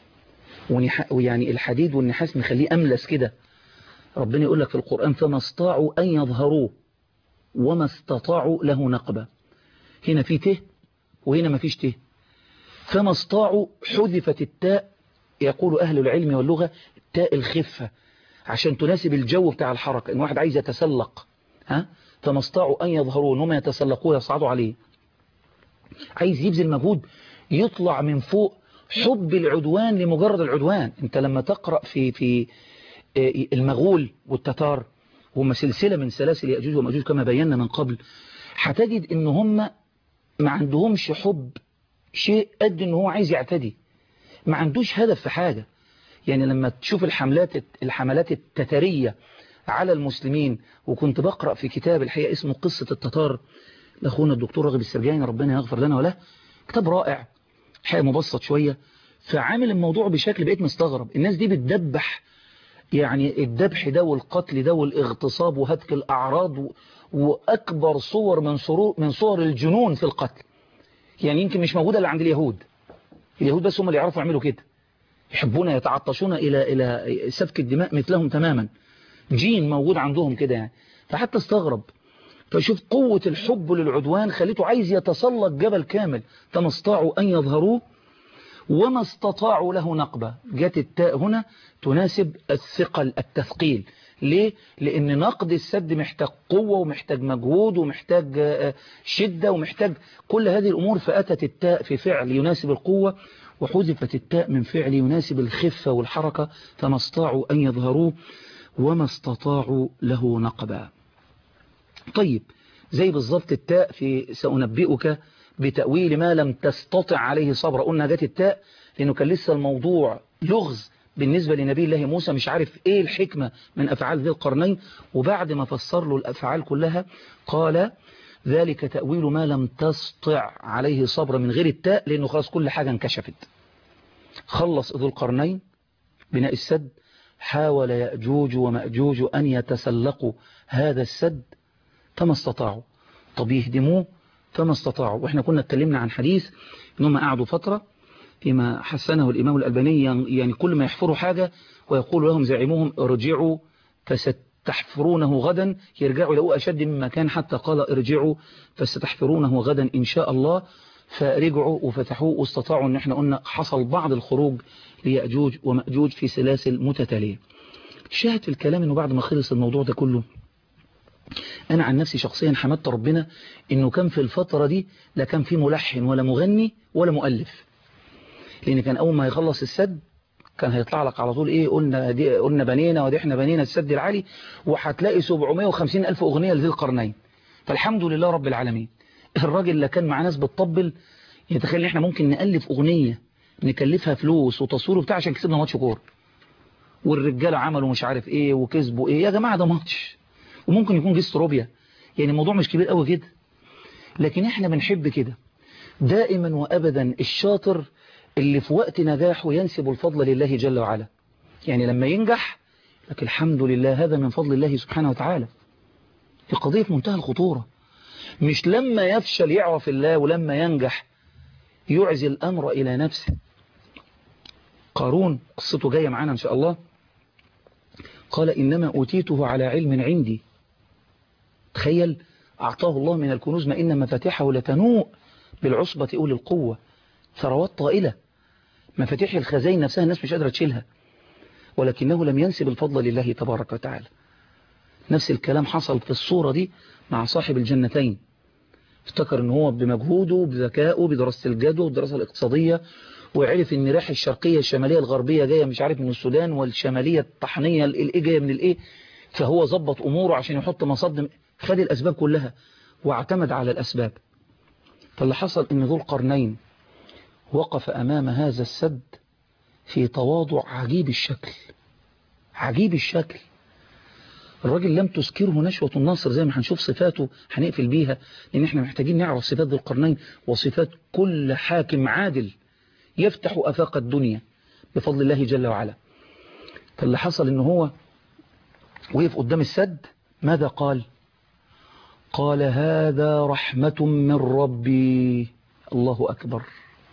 ويعني الحديد والنحاس مخليه أملس كده ربنا يقول لك في القرآن فما استطاعوا أن يظهروه وما استطاعوا له نقبة هنا في ته وهنا ما فيش ته فما استطاعوا حذفت التاء يقول أهل العلم واللغة تاء الخفة عشان تناسب الجو بتاع الحركة إن واحد عايز يتسلق ها فما استطاعوا أن يظهروه إنهم يتسلقوه يصعدوا عليه عايز يبذل مجهود يطلع من فوق حب العدوان لمجرد العدوان انت لما تقرأ في في المغول والتتار هم سلسلة من سلاسل يأجوج ومأجوج كما بينا من قبل هتجد ان هم ما عندهمش حب شيء قد ان هو عايز يعتدي ما عندوش هدف في حاجة يعني لما تشوف الحملات الحملات التتارية على المسلمين وكنت بقرأ في كتاب الحقيقة اسمه قصة التتار لأخونا الدكتور راغب السرجاني ربنا يغفر لنا وله كتاب رائع حقيقة مبسط شوية فعامل الموضوع بشكل بقيت مستغرب الناس دي بتدبح يعني الذبح ده والقتل ده والاغتصاب وهتك الأعراض وأكبر صور من صور, من صور الجنون في القتل يعني يمكن مش موجودة اللي عند اليهود اليهود بس هم اللي يعرفوا يعملوا كده يحبون يتعطشون إلى إلى سفك الدماء مثلهم تماما جين موجود عندهم كده يعني فحتى استغرب فشوف قوة الحب للعدوان خليته عايز يتسلق جبل كامل فما استطاعوا أن يظهروه وما استطاعوا له نقبة جت التاء هنا تناسب الثقل التثقيل ليه؟ لأن نقد السد محتاج قوة ومحتاج مجهود ومحتاج شدة ومحتاج كل هذه الأمور فأتت التاء في فعل يناسب القوة وحذفت التاء من فعل يناسب الخفة والحركة فما استطاعوا أن يظهروه وما استطاعوا له نقبا طيب زي بالضبط التاء في سأنبئك بتأويل ما لم تستطع عليه صبر قلنا جت التاء لأنه كان لسه الموضوع لغز بالنسبة لنبي الله موسى مش عارف ايه الحكمة من أفعال ذي القرنين وبعد ما فسر له الأفعال كلها قال ذلك تأويل ما لم تستطع عليه صبر من غير التاء لأنه خلاص كل حاجة انكشفت خلص ذو القرنين بناء السد حاول يأجوج ومأجوج أن يتسلقوا هذا السد فما استطاعوا طب يهدموه فما استطاعوا واحنا كنا اتكلمنا عن حديث انهم قعدوا فترة فيما حسنه الإمام الألباني يعني كل ما يحفروا حاجة ويقول لهم زعيمهم ارجعوا فستحفرونه غدا يرجعوا يلاقوا أشد مما كان حتى قال ارجعوا فستحفرونه غدا إن شاء الله فرجعوا وفتحوه واستطاعوا ان احنا قلنا حصل بعض الخروج ليأجوج ومأجوج في سلاسل متتالية شاهد في الكلام انه بعد ما خلص الموضوع ده كله انا عن نفسي شخصيا حمدت ربنا انه كان في الفترة دي لا كان في ملحن ولا مغني ولا مؤلف لان كان اول ما يخلص السد كان هيطلع لك على طول ايه قلنا دي قلنا بنينا ودي احنا بنينا السد العالي وهتلاقي 750 الف اغنية لذي القرنين فالحمد لله رب العالمين الراجل اللي كان مع ناس بتطبل يتخيل ان احنا ممكن نألف اغنية نكلفها فلوس وتصوير بتاع عشان كسبنا ماتش كوره والرجاله عملوا مش عارف ايه وكسبوا ايه يا جماعه ده ماتش وممكن يكون جيست روبيا يعني الموضوع مش كبير قوي كده لكن احنا بنحب كده دائما وابدا الشاطر اللي في وقت نجاحه ينسب الفضل لله جل وعلا يعني لما ينجح لك الحمد لله هذا من فضل الله سبحانه وتعالى في قضية منتهى الخطورة مش لما يفشل يعرف الله ولما ينجح يعزي الأمر إلى نفسه قارون قصته جاية معانا إن شاء الله قال إنما أوتيته على علم عندي تخيل أعطاه الله من الكنوز ما إن مفاتيحه لتنوء بالعصبة أولي القوة ثروات طائلة مفاتيح الخزائن نفسها الناس مش قادرة تشيلها ولكنه لم ينسب الفضل لله تبارك وتعالى نفس الكلام حصل في الصورة دي مع صاحب الجنتين افتكر ان هو بمجهوده بذكائه بدراسة الجدوى والدراسة الاقتصادية وعرف ان ريح الشرقية الشمالية الغربية جاية مش عارف من السودان والشمالية الطحنية الايه جاية من الايه فهو ظبط اموره عشان يحط مصد خد الاسباب كلها واعتمد على الاسباب فاللي حصل ان ذو القرنين وقف امام هذا السد في تواضع عجيب الشكل عجيب الشكل الراجل لم تذكره نشوة النصر زي ما هنشوف صفاته هنقفل بيها لان احنا محتاجين نعرف صفات ذو القرنين وصفات كل حاكم عادل يفتح افاق الدنيا بفضل الله جل وعلا فاللي حصل ان هو وقف قدام السد ماذا قال قال هذا رحمة من ربي الله أكبر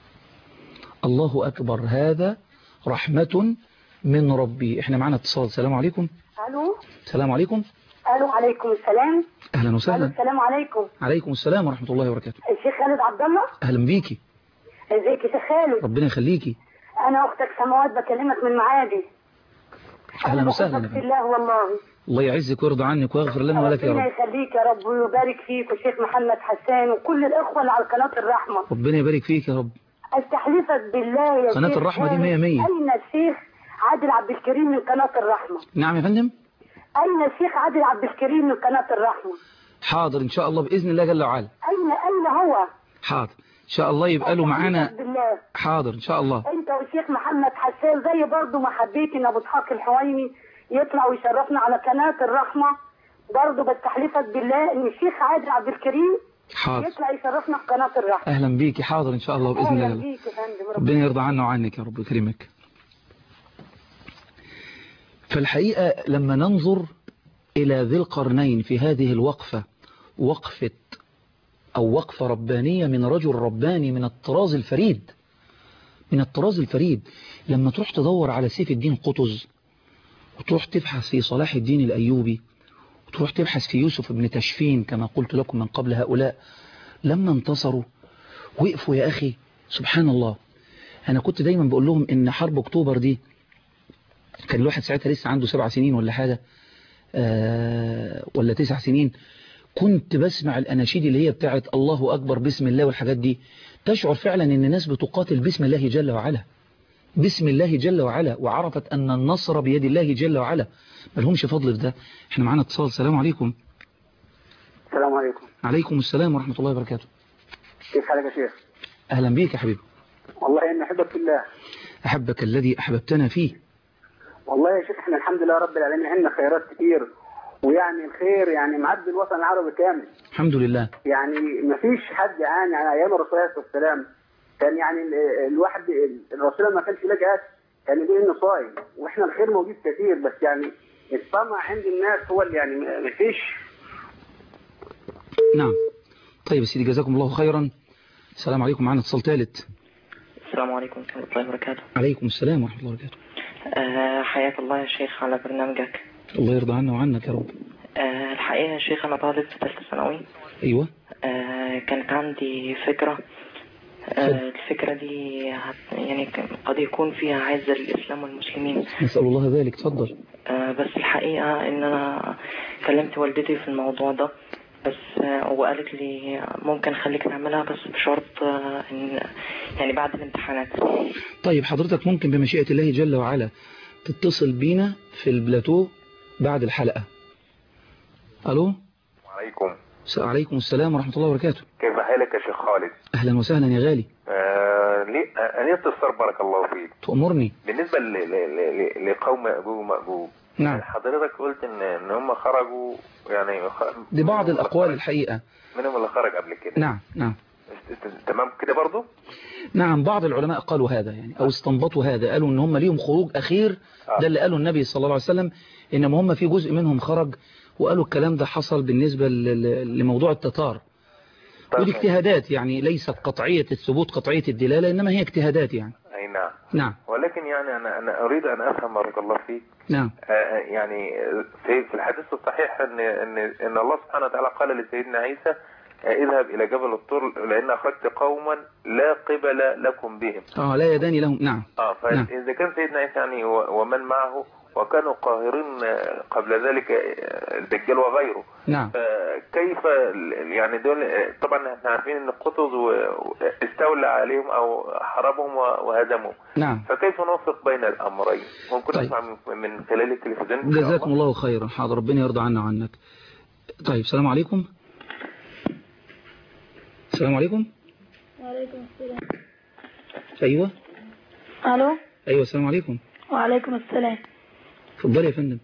الله أكبر هذا رحمة من ربي احنا معنا اتصال السلام عليكم الو السلام عليكم الو عليكم السلام اهلا الو وسهلا السلام عليكم عليكم السلام ورحمة الله وبركاته الشيخ خالد عبد الله اهلا بيكي ازيك يا شيخ خالد ربنا يخليكي انا اختك سماوات بكلمك من معادي اهلا وسهلا يا بحبك في فندم. الله والله الله يعزك ويرضى عنك ويغفر لنا ولك يا ربنا رب يخليك يا رب ويبارك فيك والشيخ محمد حسان وكل الاخوه اللي على قناه الرحمه ربنا يبارك فيك يا رب استحلفك بالله يا قناة شيخ الرحمة دي خالد، مية مية. اين الشيخ عادل عبد الكريم من قناه الرحمه نعم يا فندم اين الشيخ عادل عبد الكريم من قناه الرحمه حاضر إن شاء الله بإذن الله جل وعلا اين اين هو حاضر إن شاء الله يبقى له معانا استحلفك بالله حاضر إن شاء الله انت والشيخ محمد حسان زي برضه ما حبيت ان ابو اسحاق الحويني يطلع ويشرفنا على قناه الرحمه برضه بستحلفك بالله ان الشيخ عادل عبد الكريم حاضر يطلع يشرفنا في قناه الرحمه أهلا بيكي حاضر إن شاء الله بإذن اهلا الله بيك يا فندم ربنا ربنا يرضى عنا وعنك يا رب يكرمك فالحقيقة لما ننظر إلى ذي القرنين في هذه الوقفة وقفة أو وقفة ربانية من رجل رباني من الطراز الفريد من الطراز الفريد لما تروح تدور على سيف الدين قطز وتروح تبحث في صلاح الدين الأيوبي وتروح تبحث في يوسف بن تشفين كما قلت لكم من قبل هؤلاء لما انتصروا وقفوا يا أخي سبحان الله أنا كنت دايما بقول لهم إن حرب أكتوبر دي كان الواحد ساعتها لسه عنده سبع سنين ولا حاجة آه ولا تسع سنين كنت بسمع الأناشيد اللي هي بتاعت الله أكبر بسم الله والحاجات دي تشعر فعلا إن الناس بتقاتل بسم الله جل وعلا بسم الله جل وعلا وعرفت أن النصر بيد الله جل وعلا ما لهمش فضل في ده احنا معانا اتصال السلام عليكم السلام عليكم عليكم السلام ورحمة الله وبركاته كيف حالك يا شيخ أهلا بيك يا حبيبي والله اني احبك في الله أحبك الذي أحببتنا فيه والله يا شيخ احنا الحمد لله رب العالمين عندنا خيرات كتير ويعني الخير يعني معدي الوطن العربي كامل الحمد لله يعني ما فيش حد عاني على ايام الرسول عليه الصلاه والسلام كان يعني ال- الواحد الرسول ما كانش لاقي اكل كان يقول انه صايم واحنا الخير موجود كتير بس يعني الطمع عند الناس هو اللي يعني ما فيش نعم طيب يا سيدي جزاكم الله خيرا السلام عليكم معنا اتصال ثالث السلام عليكم ورحمة الله وبركاته عليكم السلام ورحمة الله وبركاته أه حياك الله يا شيخ على برنامجك الله يرضى عنا وعنك يا رب أه الحقيقة يا شيخ أنا طالب في ثالثة ثانوي أيوة أه كانت عندي فكرة اتفضل. أه الفكرة دي هت- يعني ك- قد يكون فيها عزة للإسلام والمسلمين نسأل الله ذلك تفضل أه بس الحقيقة إن أنا كلمت والدتي في الموضوع ده بس أه وقالت لي ممكن خليك تعملها بس بشرط أه إن يعني بعد الامتحانات طيب حضرتك ممكن بمشيئة الله جل وعلا تتصل بينا في البلاتو بعد الحلقة ألو عليكم س- عليكم السلام ورحمة الله وبركاته كيف حالك يا شيخ خالد أهلا وسهلا يا غالي آه لي- آه، أنا استفسر بارك الله فيك تأمرني بالنسبة ل- ل- ل- لقوم أبوه ومأبوه نعم حضرتك قلت إن إن هم خرجوا يعني خ... دي بعض الأقوال الحقيقة منهم اللي خرج قبل كده نعم نعم است- است- تمام كده برضو نعم بعض العلماء قالوا هذا يعني أو استنبطوا هذا قالوا إن هم ليهم خروج أخير ده اللي قاله النبي صلى الله عليه وسلم إنما هم في جزء منهم خرج وقالوا الكلام ده حصل بالنسبة ل- ل- لموضوع التتار طيب، ودي اجتهادات يعني ليست قطعية الثبوت قطعية الدلالة إنما هي اجتهادات يعني أي نعم نعم ولكن يعني أنا أنا أريد أن أفهم بارك الله فيك نعم آه، يعني في في الحديث الصحيح ان ان ان الله سبحانه وتعالى قال لسيدنا عيسى آه، اذهب الى جبل الطور لان اخرجت قوما لا قبل لكم بهم آه لا يدان لهم نعم اه نعم. فاذا كان سيدنا عيسى يعني و- ومن معه وكانوا قاهرين آه، قبل ذلك آه، الدجال وغيره نعم فكيف ال- يعني دول آه، طبعا احنا عارفين ان قطز و- و- استولى عليهم او حاربهم و- وهزمهم نعم فكيف نوفق بين الامرين ممكن طيب. نسمع من- من خلال التلفزيون إن شاء الله؟ جزاكم الله خيرا حاضر ربنا يرضى عنا وعنك طيب السلام عليكم السلام عليكم وعليكم السلام أيوة الو أيوة السلام عليكم وعليكم السلام اتفضل يا فندم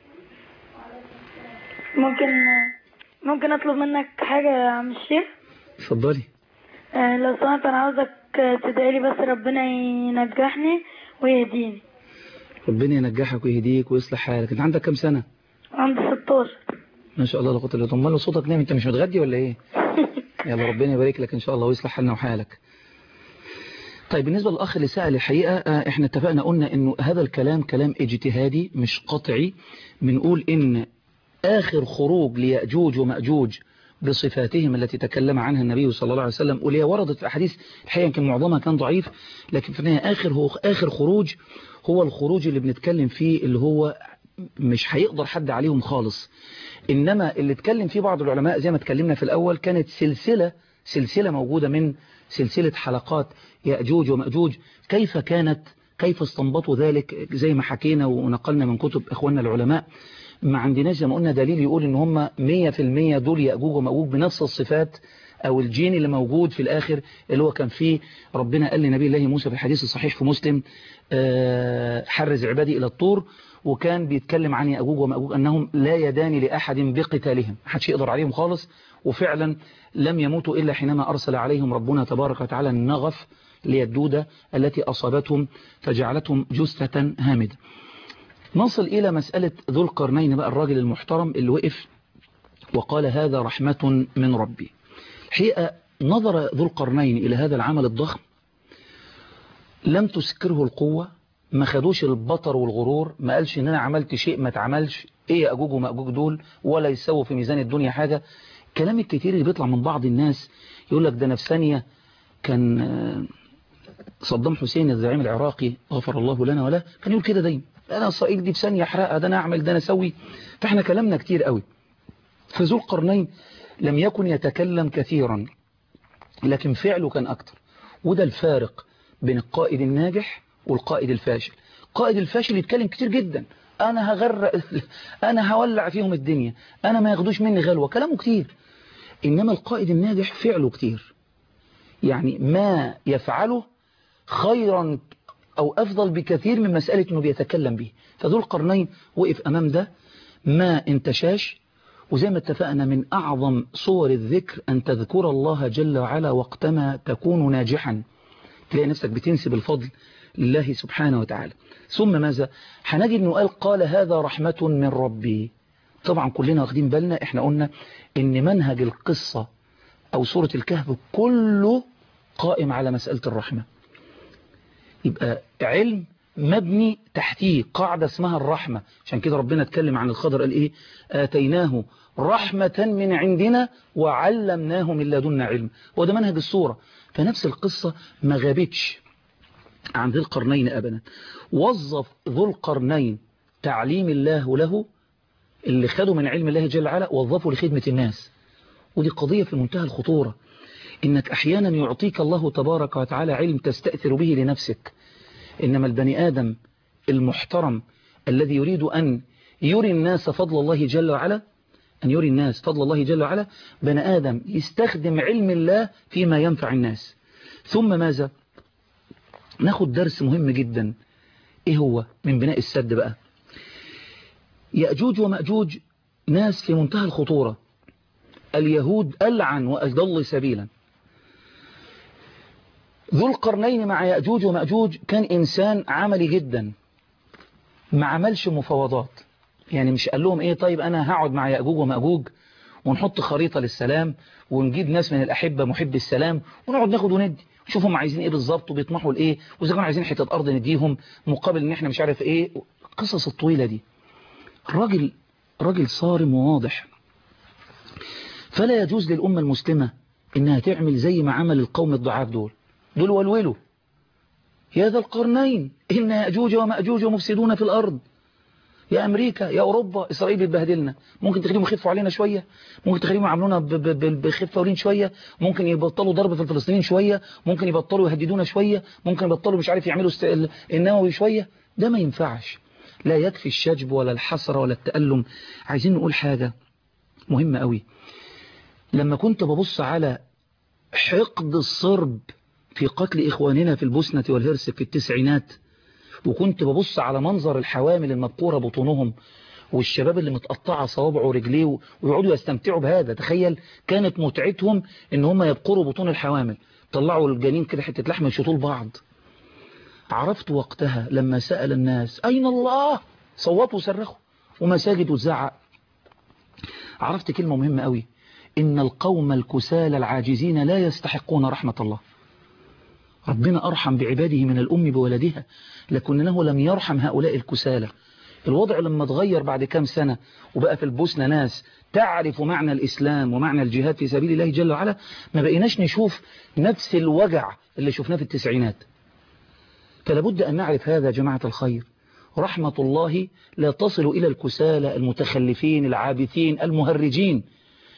ممكن ممكن اطلب منك حاجه يا عم الشيخ اتفضلي آه، لو سمحت انا عاوزك تدعي لي بس ربنا ينجحني ويهديني ربنا ينجحك ويهديك ويصلح حالك انت عندك كام سنة عندي 16 ما شاء الله لا قوه الا بالله امال صوتك نايم انت مش متغدي ولا ايه يلا ربنا يبارك لك ان شاء الله ويصلح حالنا وحالك طيب بالنسبة للأخ اللي سأل الحقيقة آه، احنا اتفقنا قلنا انه هذا الكلام كلام اجتهادي مش قطعي بنقول ان آخر خروج ليأجوج ومأجوج بصفاتهم التي تكلم عنها النبي صلى الله عليه وسلم واللي هي وردت في أحاديث الحقيقة يمكن معظمها كان ضعيف لكن في النهاية آخر هو آخر خروج هو الخروج اللي بنتكلم فيه اللي هو مش هيقدر حد عليهم خالص إنما اللي اتكلم فيه بعض العلماء زي ما اتكلمنا في الأول كانت سلسلة سلسلة موجودة من سلسلة حلقات يأجوج ومأجوج كيف كانت كيف استنبطوا ذلك زي ما حكينا ونقلنا من كتب إخواننا العلماء ما عندناش زي ما قلنا دليل يقول ان هم 100% دول يأجوج ومأجوج بنفس الصفات او الجين اللي موجود في الاخر اللي هو كان فيه ربنا قال لنبي الله موسى في الحديث الصحيح في مسلم حرز عبادي الى الطور وكان بيتكلم عن يأجوج ومأجوج انهم لا يدان لاحد بقتالهم محدش يقدر عليهم خالص وفعلا لم يموتوا الا حينما ارسل عليهم ربنا تبارك وتعالى النغف ليدودة التي اصابتهم فجعلتهم جثة هامدة نصل إلى مسألة ذو القرنين بقى الراجل المحترم اللي وقف وقال هذا رحمة من ربي الحقيقة نظر ذو القرنين إلى هذا العمل الضخم لم تسكره القوة ما خدوش البطر والغرور ما قالش ان انا عملت شيء ما اتعملش ايه اجوج ومأجوج دول ولا يسووا في ميزان الدنيا حاجة كلام الكتير اللي بيطلع من بعض الناس يقول لك ده نفسانية كان صدام حسين الزعيم العراقي غفر الله لنا ولا كان يقول كده دايما انا اسرائيل دي في ثانيه احرقها ده انا اعمل ده انا اسوي فاحنا كلامنا كتير قوي فذو القرنين لم يكن يتكلم كثيرا لكن فعله كان اكتر وده الفارق بين القائد الناجح والقائد الفاشل القائد الفاشل يتكلم كتير جدا انا هغرق انا هولع فيهم الدنيا انا ما ياخدوش مني غلوه كلامه كتير انما القائد الناجح فعله كتير يعني ما يفعله خيرا أو أفضل بكثير من مسألة أنه بيتكلم به فذو القرنين وقف أمام ده ما انتشاش وزي ما اتفقنا من أعظم صور الذكر أن تذكر الله جل وعلا وقتما تكون ناجحا تلاقي نفسك بتنسب الفضل لله سبحانه وتعالى ثم ماذا هنجد أنه قال قال هذا رحمة من ربي طبعا كلنا واخدين بالنا احنا قلنا ان منهج القصة أو سورة الكهف كله قائم على مسألة الرحمة يبقى علم مبني تحتيه قاعدة اسمها الرحمة عشان كده ربنا اتكلم عن الخضر قال ايه آتيناه رحمة من عندنا وعلمناه من لدنا علم وده منهج الصورة فنفس القصة ما غابتش عن ذي القرنين أبدا وظف ذو القرنين تعليم الله له اللي خده من علم الله جل وعلا وظفه لخدمة الناس ودي قضية في منتهى الخطورة إنك أحيانا يعطيك الله تبارك وتعالى علم تستأثر به لنفسك إنما البني آدم المحترم الذي يريد أن يري الناس فضل الله جل وعلا أن يري الناس فضل الله جل وعلا بني آدم يستخدم علم الله فيما ينفع الناس ثم ماذا ناخد درس مهم جدا إيه هو من بناء السد بقى يأجوج ومأجوج ناس في منتهى الخطورة اليهود ألعن وأضل سبيلا ذو القرنين مع يأجوج ومأجوج كان إنسان عملي جدا ما عملش مفاوضات يعني مش قال لهم إيه طيب أنا هقعد مع يأجوج ومأجوج ونحط خريطة للسلام ونجيب ناس من الأحبة محب السلام ونقعد ناخد وندي نشوفهم عايزين إيه بالظبط وبيطمحوا لإيه وإذا كانوا عايزين حتة أرض نديهم مقابل إن إحنا مش عارف إيه القصص الطويلة دي الراجل راجل صارم وواضح فلا يجوز للأمة المسلمة إنها تعمل زي ما عمل القوم الضعاف دول دول ولولوا يا ذا القرنين إن يأجوج ومأجوج مفسدون في الأرض يا أمريكا يا أوروبا إسرائيل بتبهدلنا ممكن تخليهم يخفوا علينا شوية ممكن تخليهم يعاملونا بخفة ولين شوية ممكن يبطلوا ضرب في الفلسطينيين شوية ممكن يبطلوا يهددونا شوية ممكن يبطلوا مش عارف يعملوا النووي شوية ده ما ينفعش لا يكفي الشجب ولا الحسرة ولا التألم عايزين نقول حاجة مهمة قوي لما كنت ببص على حقد الصرب في قتل إخواننا في البوسنة والهرسك في التسعينات وكنت ببص على منظر الحوامل المبقورة بطونهم والشباب اللي متقطعة صوابعه ورجليه ويقعدوا يستمتعوا بهذا تخيل كانت متعتهم ان هم يبقروا بطون الحوامل طلعوا الجنين كده حتة لحمة يشوطوا لبعض عرفت وقتها لما سأل الناس أين الله صوتوا وصرخوا ومساجد وزعق عرفت كلمة مهمة قوي إن القوم الكسال العاجزين لا يستحقون رحمة الله ربنا أرحم بعباده من الأم بولدها لكنه لم يرحم هؤلاء الكسالى الوضع لما اتغير بعد كام سنة وبقى في البوسنة ناس تعرف معنى الإسلام ومعنى الجهاد في سبيل الله جل وعلا ما بقيناش نشوف نفس الوجع اللي شفناه في التسعينات فلابد أن نعرف هذا جماعة الخير رحمة الله لا تصل إلى الكسالى المتخلفين العابثين المهرجين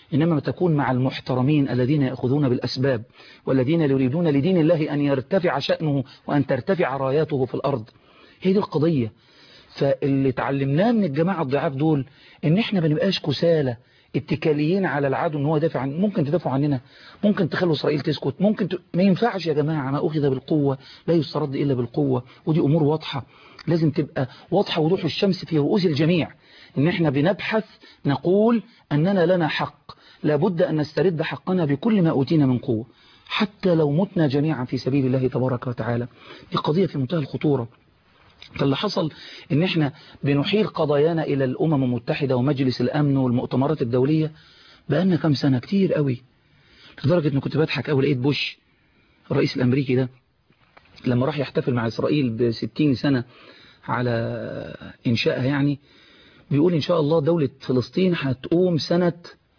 إنما تكون مع المحترمين الذين يأخذون بالأسباب والذين يريدون لدين الله أن يرتفع شأنه وأن ترتفع راياته في الأرض هي دي القضية فاللي تعلمناه من الجماعة الضعاف دول ان احنا ما نبقاش كسالى اتكاليين على العدو ان هو يدافع عن ممكن تدافعوا عننا ممكن تخلوا اسرائيل تسكت ممكن ت... ما ينفعش يا جماعة ما اخذ بالقوة لا يسترد الا بالقوة ودي امور واضحة لازم تبقى واضحة وضوح الشمس في رؤوس الجميع ان احنا بنبحث نقول اننا لنا حق لابد ان نسترد حقنا بكل ما اوتينا من قوة حتى لو متنا جميعا في سبيل الله تبارك وتعالى دي قضية في منتهى الخطورة فاللي حصل ان احنا بنحيل قضايانا الى الامم المتحدة ومجلس الامن والمؤتمرات الدولية بقالنا كام سنة كتير قوي لدرجة ان كنت بضحك قوي لقيت بوش الرئيس الامريكي ده لما راح يحتفل مع اسرائيل بستين سنة على انشائها يعني بيقول ان شاء الله دولة فلسطين هتقوم سنة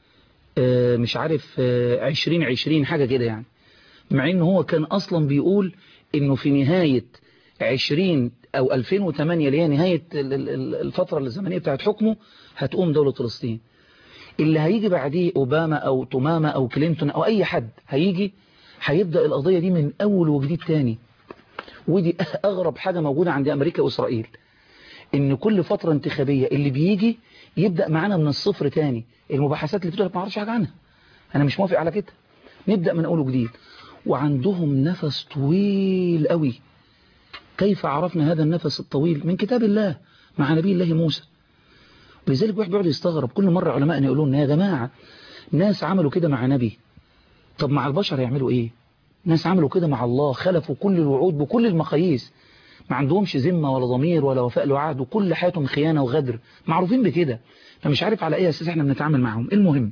مش عارف عشرين عشرين حاجة كده يعني مع ان هو كان اصلا بيقول انه في نهاية عشرين او 2008 اللي هي نهاية الفترة الزمنية بتاعت حكمه هتقوم دولة فلسطين اللي هيجي بعديه اوباما او توماما او كلينتون او اي حد هيجي هيبدأ القضية دي من اول وجديد تاني ودي اغرب حاجة موجودة عند امريكا واسرائيل ان كل فترة انتخابية اللي بيجي يبدأ معانا من الصفر تاني المباحثات اللي بتقولك ما اعرفش حاجة عنها انا مش موافق على كده نبدأ من اول وجديد وعندهم نفس طويل قوي كيف عرفنا هذا النفس الطويل من كتاب الله مع نبي الله موسى ولذلك واحد بيقعد يستغرب كل مرة علماء يقولون يا جماعة ناس عملوا كده مع نبي طب مع البشر يعملوا ايه ناس عملوا كده مع الله خلفوا كل الوعود بكل المقاييس ما عندهمش ذمة ولا ضمير ولا وفاء لوعد وكل حياتهم خيانة وغدر معروفين بكده فمش عارف على اي اساس احنا بنتعامل معهم المهم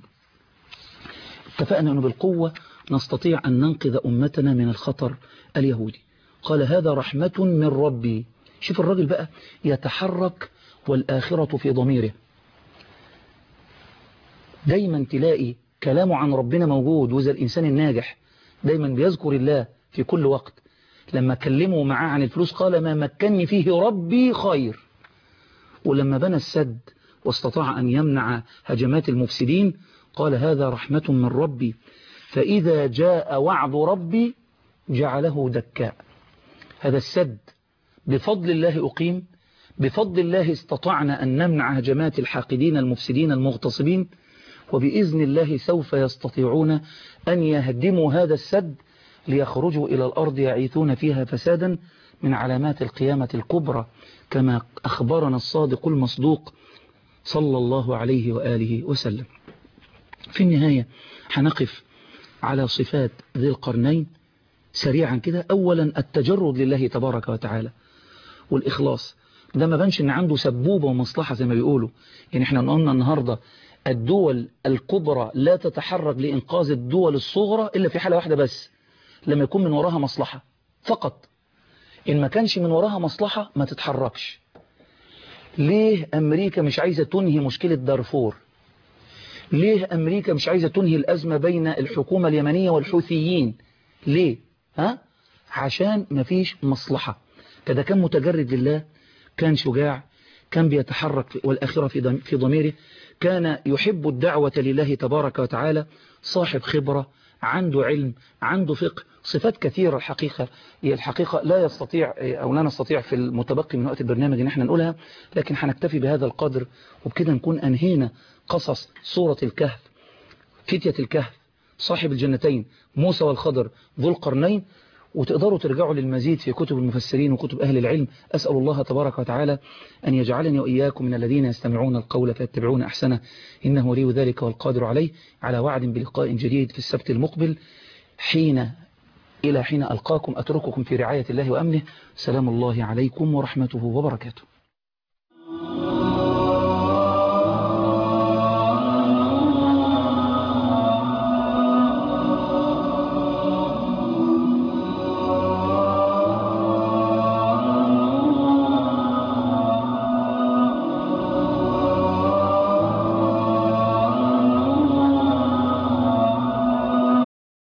اتفقنا انه بالقوة نستطيع ان ننقذ امتنا من الخطر اليهودي قال هذا رحمة من ربي شوف الراجل بقى يتحرك والآخرة في ضميره دايما تلاقي كلامه عن ربنا موجود وإذا الإنسان الناجح دايما بيذكر الله في كل وقت لما كلموا معاه عن الفلوس قال ما مكنني فيه ربي خير ولما بنى السد واستطاع أن يمنع هجمات المفسدين قال هذا رحمة من ربي فإذا جاء وعد ربي جعله دكاء هذا السد بفضل الله أقيم بفضل الله استطعنا أن نمنع هجمات الحاقدين المفسدين المغتصبين وبإذن الله سوف يستطيعون أن يهدموا هذا السد ليخرجوا إلى الأرض يعيثون فيها فسادا من علامات القيامة الكبرى كما أخبرنا الصادق المصدوق صلى الله عليه وآله وسلم في النهاية هنقف على صفات ذي القرنين سريعا كده أولا التجرد لله تبارك وتعالى والإخلاص ده ما بانش ان عنده سبوبة ومصلحة زي ما بيقولوا يعني احنا قلنا النهاردة الدول الكبرى لا تتحرك لإنقاذ الدول الصغرى إلا في حالة واحدة بس لما يكون من وراها مصلحة فقط إن ما كانش من وراها مصلحة ما تتحركش ليه أمريكا مش عايزة تنهي مشكلة دارفور ليه أمريكا مش عايزة تنهي الأزمة بين الحكومة اليمنية والحوثيين ليه ها عشان مفيش مصلحة كده كان متجرد لله كان شجاع كان بيتحرك والآخرة في ضميره كان يحب الدعوة لله تبارك وتعالى صاحب خبرة عنده علم عنده فقه صفات كثيرة الحقيقة هي الحقيقة لا يستطيع أو لا نستطيع في المتبقي من وقت البرنامج ان احنا نقولها لكن هنكتفي بهذا القدر وبكده نكون أنهينا قصص سورة الكهف فتية الكهف صاحب الجنتين موسى والخضر ذو القرنين وتقدروا ترجعوا للمزيد في كتب المفسرين وكتب أهل العلم أسأل الله تبارك وتعالى أن يجعلني وإياكم من الذين يستمعون القول فيتبعون أحسنه إنه ولي ذلك والقادر عليه على وعد بلقاء جديد في السبت المقبل حين إلى حين ألقاكم أترككم في رعاية الله وأمنه سلام الله عليكم ورحمته وبركاته